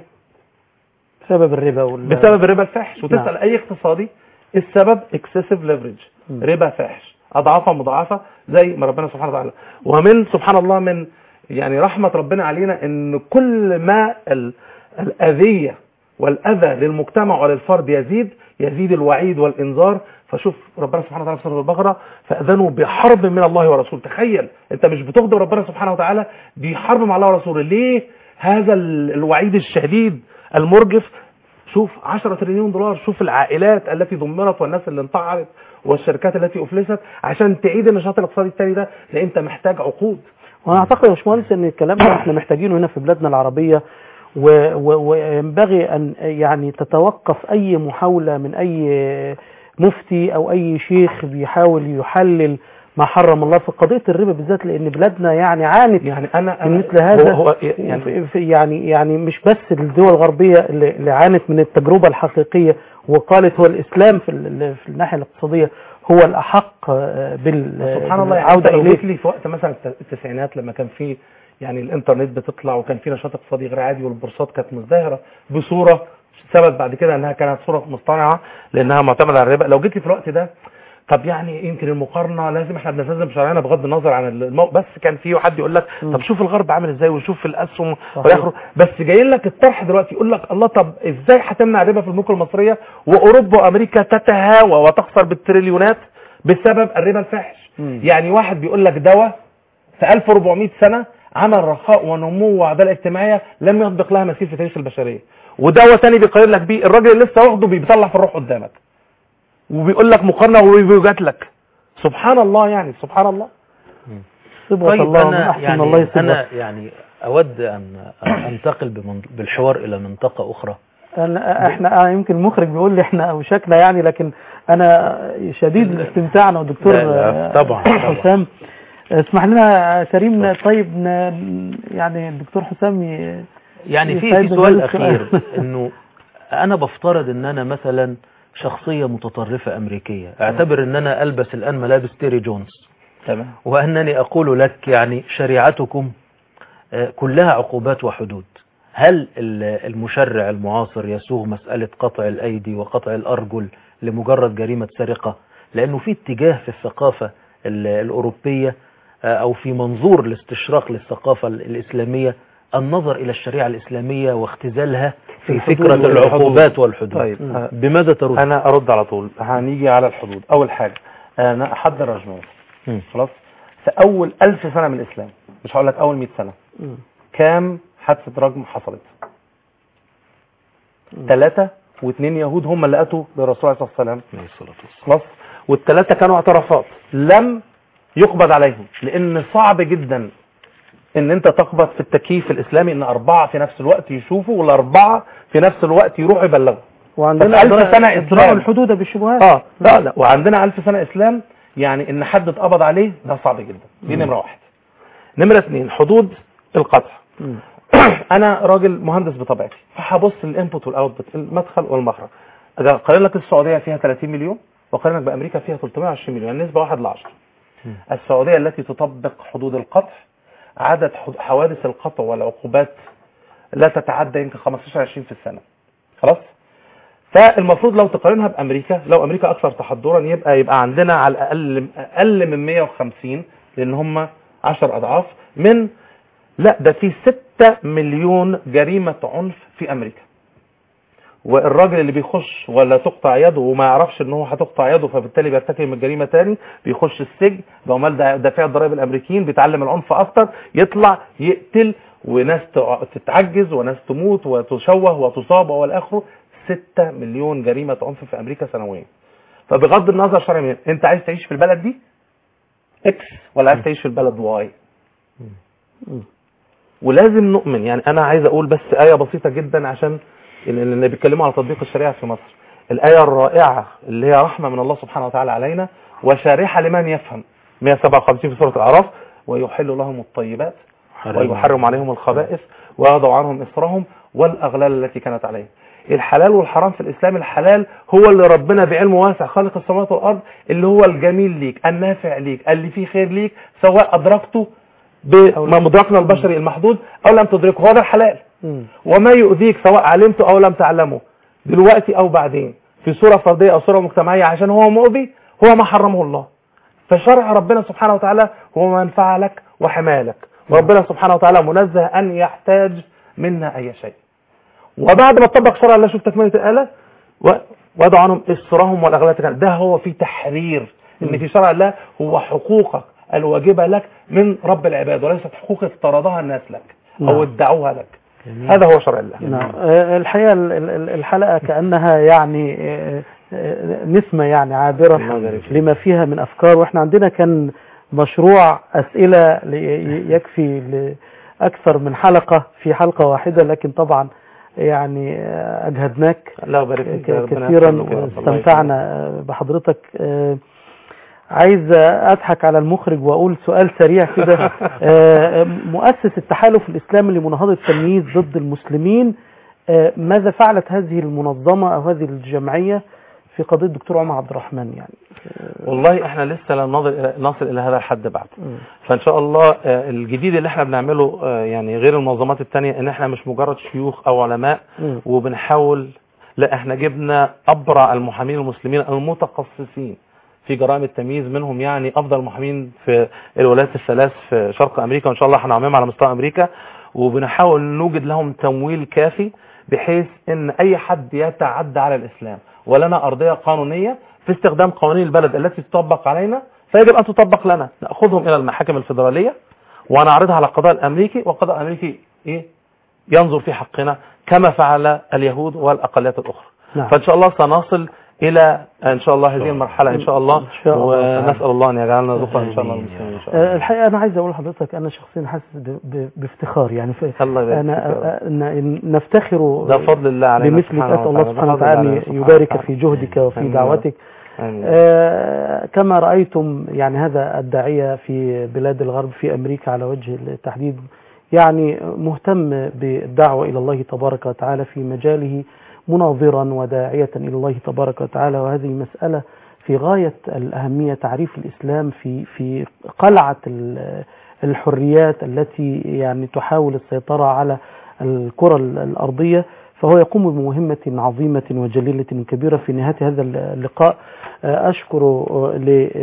بسبب الربا وال... بسبب الربا الفاحش وتسأل نعم. اي اقتصادي السبب اكسسيف ليفرج ربا فاحش اضعافا مضاعفه زي ما ربنا سبحانه وتعالى ومن سبحان الله من يعني رحمه ربنا علينا ان كل ما ال- الاذيه والاذى للمجتمع وللفرد يزيد يزيد الوعيد والانذار فشوف ربنا سبحانه وتعالى في سوره البقره فاذنوا بحرب من الله ورسوله تخيل انت مش بتغضب ربنا سبحانه وتعالى دي حرب مع الله ورسوله ليه هذا ال- الوعيد الشديد المرجف شوف 10 تريليون دولار شوف العائلات التي دمرت والناس اللي انتحرت والشركات التي افلست عشان تعيد النشاط الاقتصادي التاني ده لان انت محتاج عقود وانا اعتقد يا باشمهندس ان الكلام ده احنا محتاجينه هنا في بلادنا العربيه و- و- وينبغي ان يعني تتوقف اي محاوله من اي مفتي او اي شيخ بيحاول يحلل ما حرم الله في قضيه الربا بالذات لان بلادنا يعني عانت يعني انا من مثل هذا هو هو يعني في- في- يعني يعني مش بس الدول الغربيه اللي اللي عانت من التجربه الحقيقيه وقالت هو الاسلام في ال- في الناحيه الاقتصاديه هو الأحق آه، بال سبحان الله يعني انت بالعودة لو إليه جيت لي في وقت مثلا الت- التسعينات لما كان في يعني الانترنت بتطلع وكان في نشاط اقتصادي غير عادي والبورصات كانت مزدهره بصوره ثبت بعد كده انها كانت صوره مصطنعه لانها معتمده على الربا لو جيت لي في الوقت ده طب يعني يمكن المقارنه لازم احنا بنلتزم بشرعنا بغض النظر عن المو... بس كان في حد يقول لك طب شوف الغرب عامل ازاي وشوف الاسهم صحيح. والاخره بس جاي لك الطرح دلوقتي يقول لك الله طب ازاي هتمنع الربا في البنوك المصريه واوروبا وامريكا تتهاوى وتخسر بالتريليونات بسبب الربا الفاحش يعني واحد بيقول لك دواء في 1400 سنه عمل رخاء ونمو وعداله اجتماعيه لم يسبق لها مثيل في تاريخ البشريه ودواء تاني بيقارن لك بيه الراجل اللي لسه واخده بيطلع في الروح قدامك وبيقول لك مقارنه وبيوجات لك سبحان الله يعني سبحان الله صبغة الله من أنا أحسن يعني الله صبغة أنا يعني أود أن أنتقل بمن- بالحوار إلى منطقة أخرى أنا احنا آه، يمكن المخرج بيقول لي احنا اوشكنا يعني لكن انا شديد الاستمتاع انا والدكتور لا، لا، آه، طبعاً، طبعاً. حسام اسمح لنا يا كريم طيب ن- يعني الدكتور حسام ي- يعني في في يسعدنا سؤال بهذا أخير السؤال. إنه أنا بفترض إن أنا مثلا شخصية متطرفة أمريكية أعتبر إن أنا ألبس الآن ملابس تيري جونز تمام وأنني أقول لك يعني شريعتكم آه، كلها عقوبات وحدود هل ال- المشرع المعاصر يسوغ مسألة قطع الأيدي وقطع الأرجل لمجرد جريمة سرقة لأنه في اتجاه في الثقافة ال- الأوروبية آه، أو في منظور الاستشراق للثقافة ال- الإسلامية النظر إلى الشريعة الإسلامية واختزالها في الحدود فكرة والحدود. العقوبات والحدود طيب آه، بماذا ترد؟ انا ارد على طول هنيجي على الحدود اول حاجه انا حد الرجميه مم. خلاص في اول ألف سنه من الاسلام مش هقول لك اول 100 سنه كام حادثه رجم حصلت ثلاثة واثنين يهود هم اللي اتوا للرسول عليه الصلاه والسلام خلاص والثلاثه كانوا اعترافات لم يقبض عليهم لان صعب جدا ان انت تقبض في التكييف الاسلامي ان اربعه في نفس الوقت يشوفوا والاربعه في نفس الوقت يروحوا يبلغوا وعندنا ففي ألف إدراء- سنة إدراء إسلام. الحدود بالشبهات اه لا لا وعندنا ألف سنة إسلام يعني إن حد اتقبض عليه ده صعب جدا دي مم. نمرة واحد نمرة اثنين حدود القطع أنا راجل مهندس بطبيعتي فهبص للإنبوت والأوتبوت المدخل والمخرج أجي أقارن لك السعودية فيها 30 مليون وأقارن لك بأمريكا فيها 320 مليون يعني نسبة واحد ل 10 السعودية التي تطبق حدود القطع عدد حد- حوادث القطع والعقوبات لا تتعدى يمكن 15 20 في السنة خلاص فالمفروض لو تقارنها بامريكا لو امريكا اكثر تحضرا يبقى يبقى عندنا على الاقل اقل من 150 لان هم 10 اضعاف من لا ده في 6 مليون جريمه عنف في امريكا والراجل اللي بيخش ولا تقطع يده وما يعرفش ان هو هتقطع يده فبالتالي بيرتكب الجريمه تاني بيخش السجن بعمال دا- دافع الضرائب الامريكيين بيتعلم العنف اكتر يطلع يقتل وناس تع- تتعجز وناس تموت وتشوه وتصاب والى اخره 6 مليون جريمه عنف في امريكا سنويا فبغض النظر شرعي مين انت عايز تعيش في البلد دي اكس ولا عايز تعيش في البلد واي ولازم نؤمن يعني انا عايز اقول بس ايه بسيطه جدا عشان اللي بيتكلموا على تطبيق الشريعه في مصر الايه الرائعه اللي هي رحمه من الله سبحانه وتعالى علينا وشارحه لمن يفهم 157 في سوره الاعراف ويحل لهم الطيبات ويحرم عليهم الخبائث ويضع عنهم إصرهم والأغلال التي كانت عليهم الحلال والحرام في الإسلام الحلال هو اللي ربنا بعلمه واسع خالق السماوات والأرض اللي هو الجميل ليك النافع ليك اللي فيه خير ليك سواء أدركته بما مدركنا البشري المحدود أو لم تدركه هو ده الحلال وما يؤذيك سواء علمته أو لم تعلمه دلوقتي أو بعدين في صورة فردية أو صورة مجتمعية عشان هو مؤذي هو ما حرمه الله فشرع ربنا سبحانه وتعالى هو منفعة لك وحماية لك وربنا سبحانه وتعالى منزه أن يحتاج منا أي شيء وبعد ما تطبق شرع الله شوف تكملة الآلة و- وضع عنهم إصرهم والأغلال كان ده هو في تحرير إن في شرع الله هو حقوقك الواجبة لك من رب العباد وليست حقوق افترضها الناس لك أو نعم. ادعوها لك هذا هو شرع الله نعم آه، الحقيقة ال- ال- الحلقة كأنها يعني آه، آه، نسمة يعني عابرة لما فيها من أفكار وإحنا عندنا كان مشروع أسئلة لي- يكفي لأكثر من حلقة في حلقة واحدة لكن طبعا يعني آه، أجهدناك الله يبارك فيك يا ك- ربنا كثيرا يحفظك يا رب. الله واستمتعنا آه، بحضرتك آه، عايز اضحك على المخرج واقول سؤال سريع كده آه، مؤسس التحالف الاسلامي لمناهضه التمييز ضد المسلمين آه، ماذا فعلت هذه المنظمه او هذه الجمعيه في قضيه الدكتور عمر عبد الرحمن يعني والله احنا لسه لم نصل الى نصل الى هذا الحد بعد مم. فان شاء الله آه، الجديد اللي احنا بنعمله آه، يعني غير المنظمات التانية ان احنا مش مجرد شيوخ او علماء مم. وبنحاول لا احنا جبنا ابرع المحامين المسلمين المتخصصين في جرائم التمييز منهم يعني افضل المحامين في الولايات الثلاث في شرق امريكا وان شاء الله هنعممها على مستوى امريكا وبنحاول نوجد لهم تمويل كافي بحيث ان اي حد يتعدى على الاسلام ولنا ارضيه قانونيه في استخدام قوانين البلد التي تطبق علينا فيجب ان تطبق لنا ناخذهم الى المحاكم الفيدراليه ونعرضها على القضاء الامريكي والقضاء الامريكي ايه ينظر في حقنا كما فعل اليهود والاقليات الاخرى نعم. فان شاء الله سنصل الى ان شاء الله هذه المرحله ان شاء الله إن شاء الله ونسال الله ان يجعلنا ذكرا ان شاء الله المسلمين ان شاء الله آه، الحقيقه انا عايز اقول لحضرتك انا شخصيا حاسس ب- ب- بافتخار يعني في الله يبارك انا فيك يا رب. آه، إن نفتخر ده فضل الله علينا بمثلك سبحانه اسال الله وتعالى. سبحانه بفضل الله وتعالى علينا ان سبحانه يبارك وتعالى. في جهدك وفي آمين يا رب. دعوتك آمين. آه، كما رأيتم يعني هذا الداعية في بلاد الغرب في أمريكا على وجه التحديد يعني مهتم بالدعوة إلى الله تبارك وتعالى في مجاله مناظرا وداعية إلى الله تبارك وتعالى وهذه مسألة في غاية الأهمية تعريف الإسلام في في قلعة ال- الحريات التي يعني تحاول السيطرة على الكرة الأرضية فهو يقوم بمهمة عظيمة وجليلة كبيرة في نهاية هذا اللقاء آه، أشكر آه،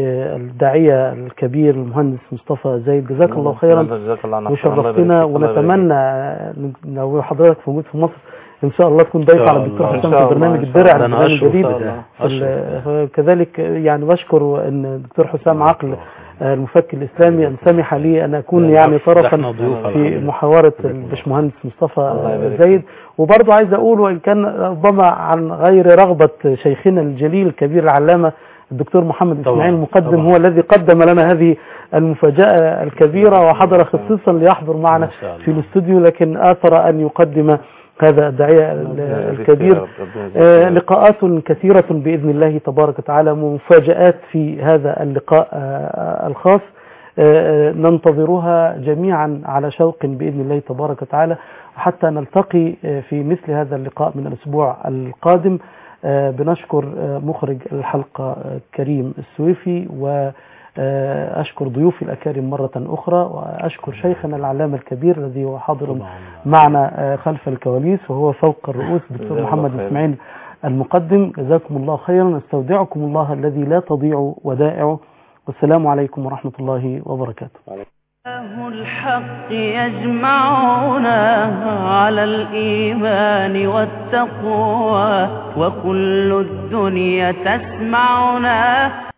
للداعية الكبير المهندس مصطفى زايد جزاك الله خيرا جزاك الله عنك. الله وشرفتنا يبارك فيك. الله يبارك ونتمنى آه، لو حضرتك موجود في مصر ان شاء الله تكون ضيف إن شاء على الدكتور الله. حسام إن شاء في الله. برنامج إن شاء الدرع الله. البرنامج أنا أشرف الجديد طبعاً. ال- كذلك يعني بشكر ان الدكتور حسام عقل آه، المفكر الاسلامي ان سمح لي ان اكون يعني طرفا إحنا ضيوف على في الحمد محاورة الباشمهندس مصطفى الله يبارك زايد وبرضه عايز اقول وان كان ربما عن غير رغبة شيخنا الجليل الكبير العلامة الدكتور محمد طبعاً. اسماعيل المقدم طبعاً. هو الذي قدم لنا هذه المفاجأة الكبيرة وحضر خصيصا ليحضر معنا ما شاء الله. في الاستوديو لكن آثر أن يقدم هذا الداعية ال- الكبير آه، لقاءات كثيرة بإذن الله تبارك وتعالى ومفاجآت في هذا اللقاء آه، الخاص آه، ننتظرها جميعا على شوق بإذن الله تبارك وتعالى حتى نلتقي آه، في مثل هذا اللقاء من الأسبوع القادم آه، بنشكر آه، مخرج الحلقة آه، كريم السويفي وأشكر ضيوفي الأكارم مرة أخرى وأشكر شيخنا العلامة الكبير الذي هو حاضر معنا آه، خلف الكواليس وهو فوق الرؤوس دكتور جزاه محمد الله خير. إسماعيل المقدم جزاكم الله خيرا نستودعكم الله الذي لا تضيع ودائعه والسلام عليكم ورحمة الله وبركاته الله الحق يجمعنا على الإيمان والتقوى وكل الدنيا تسمعنا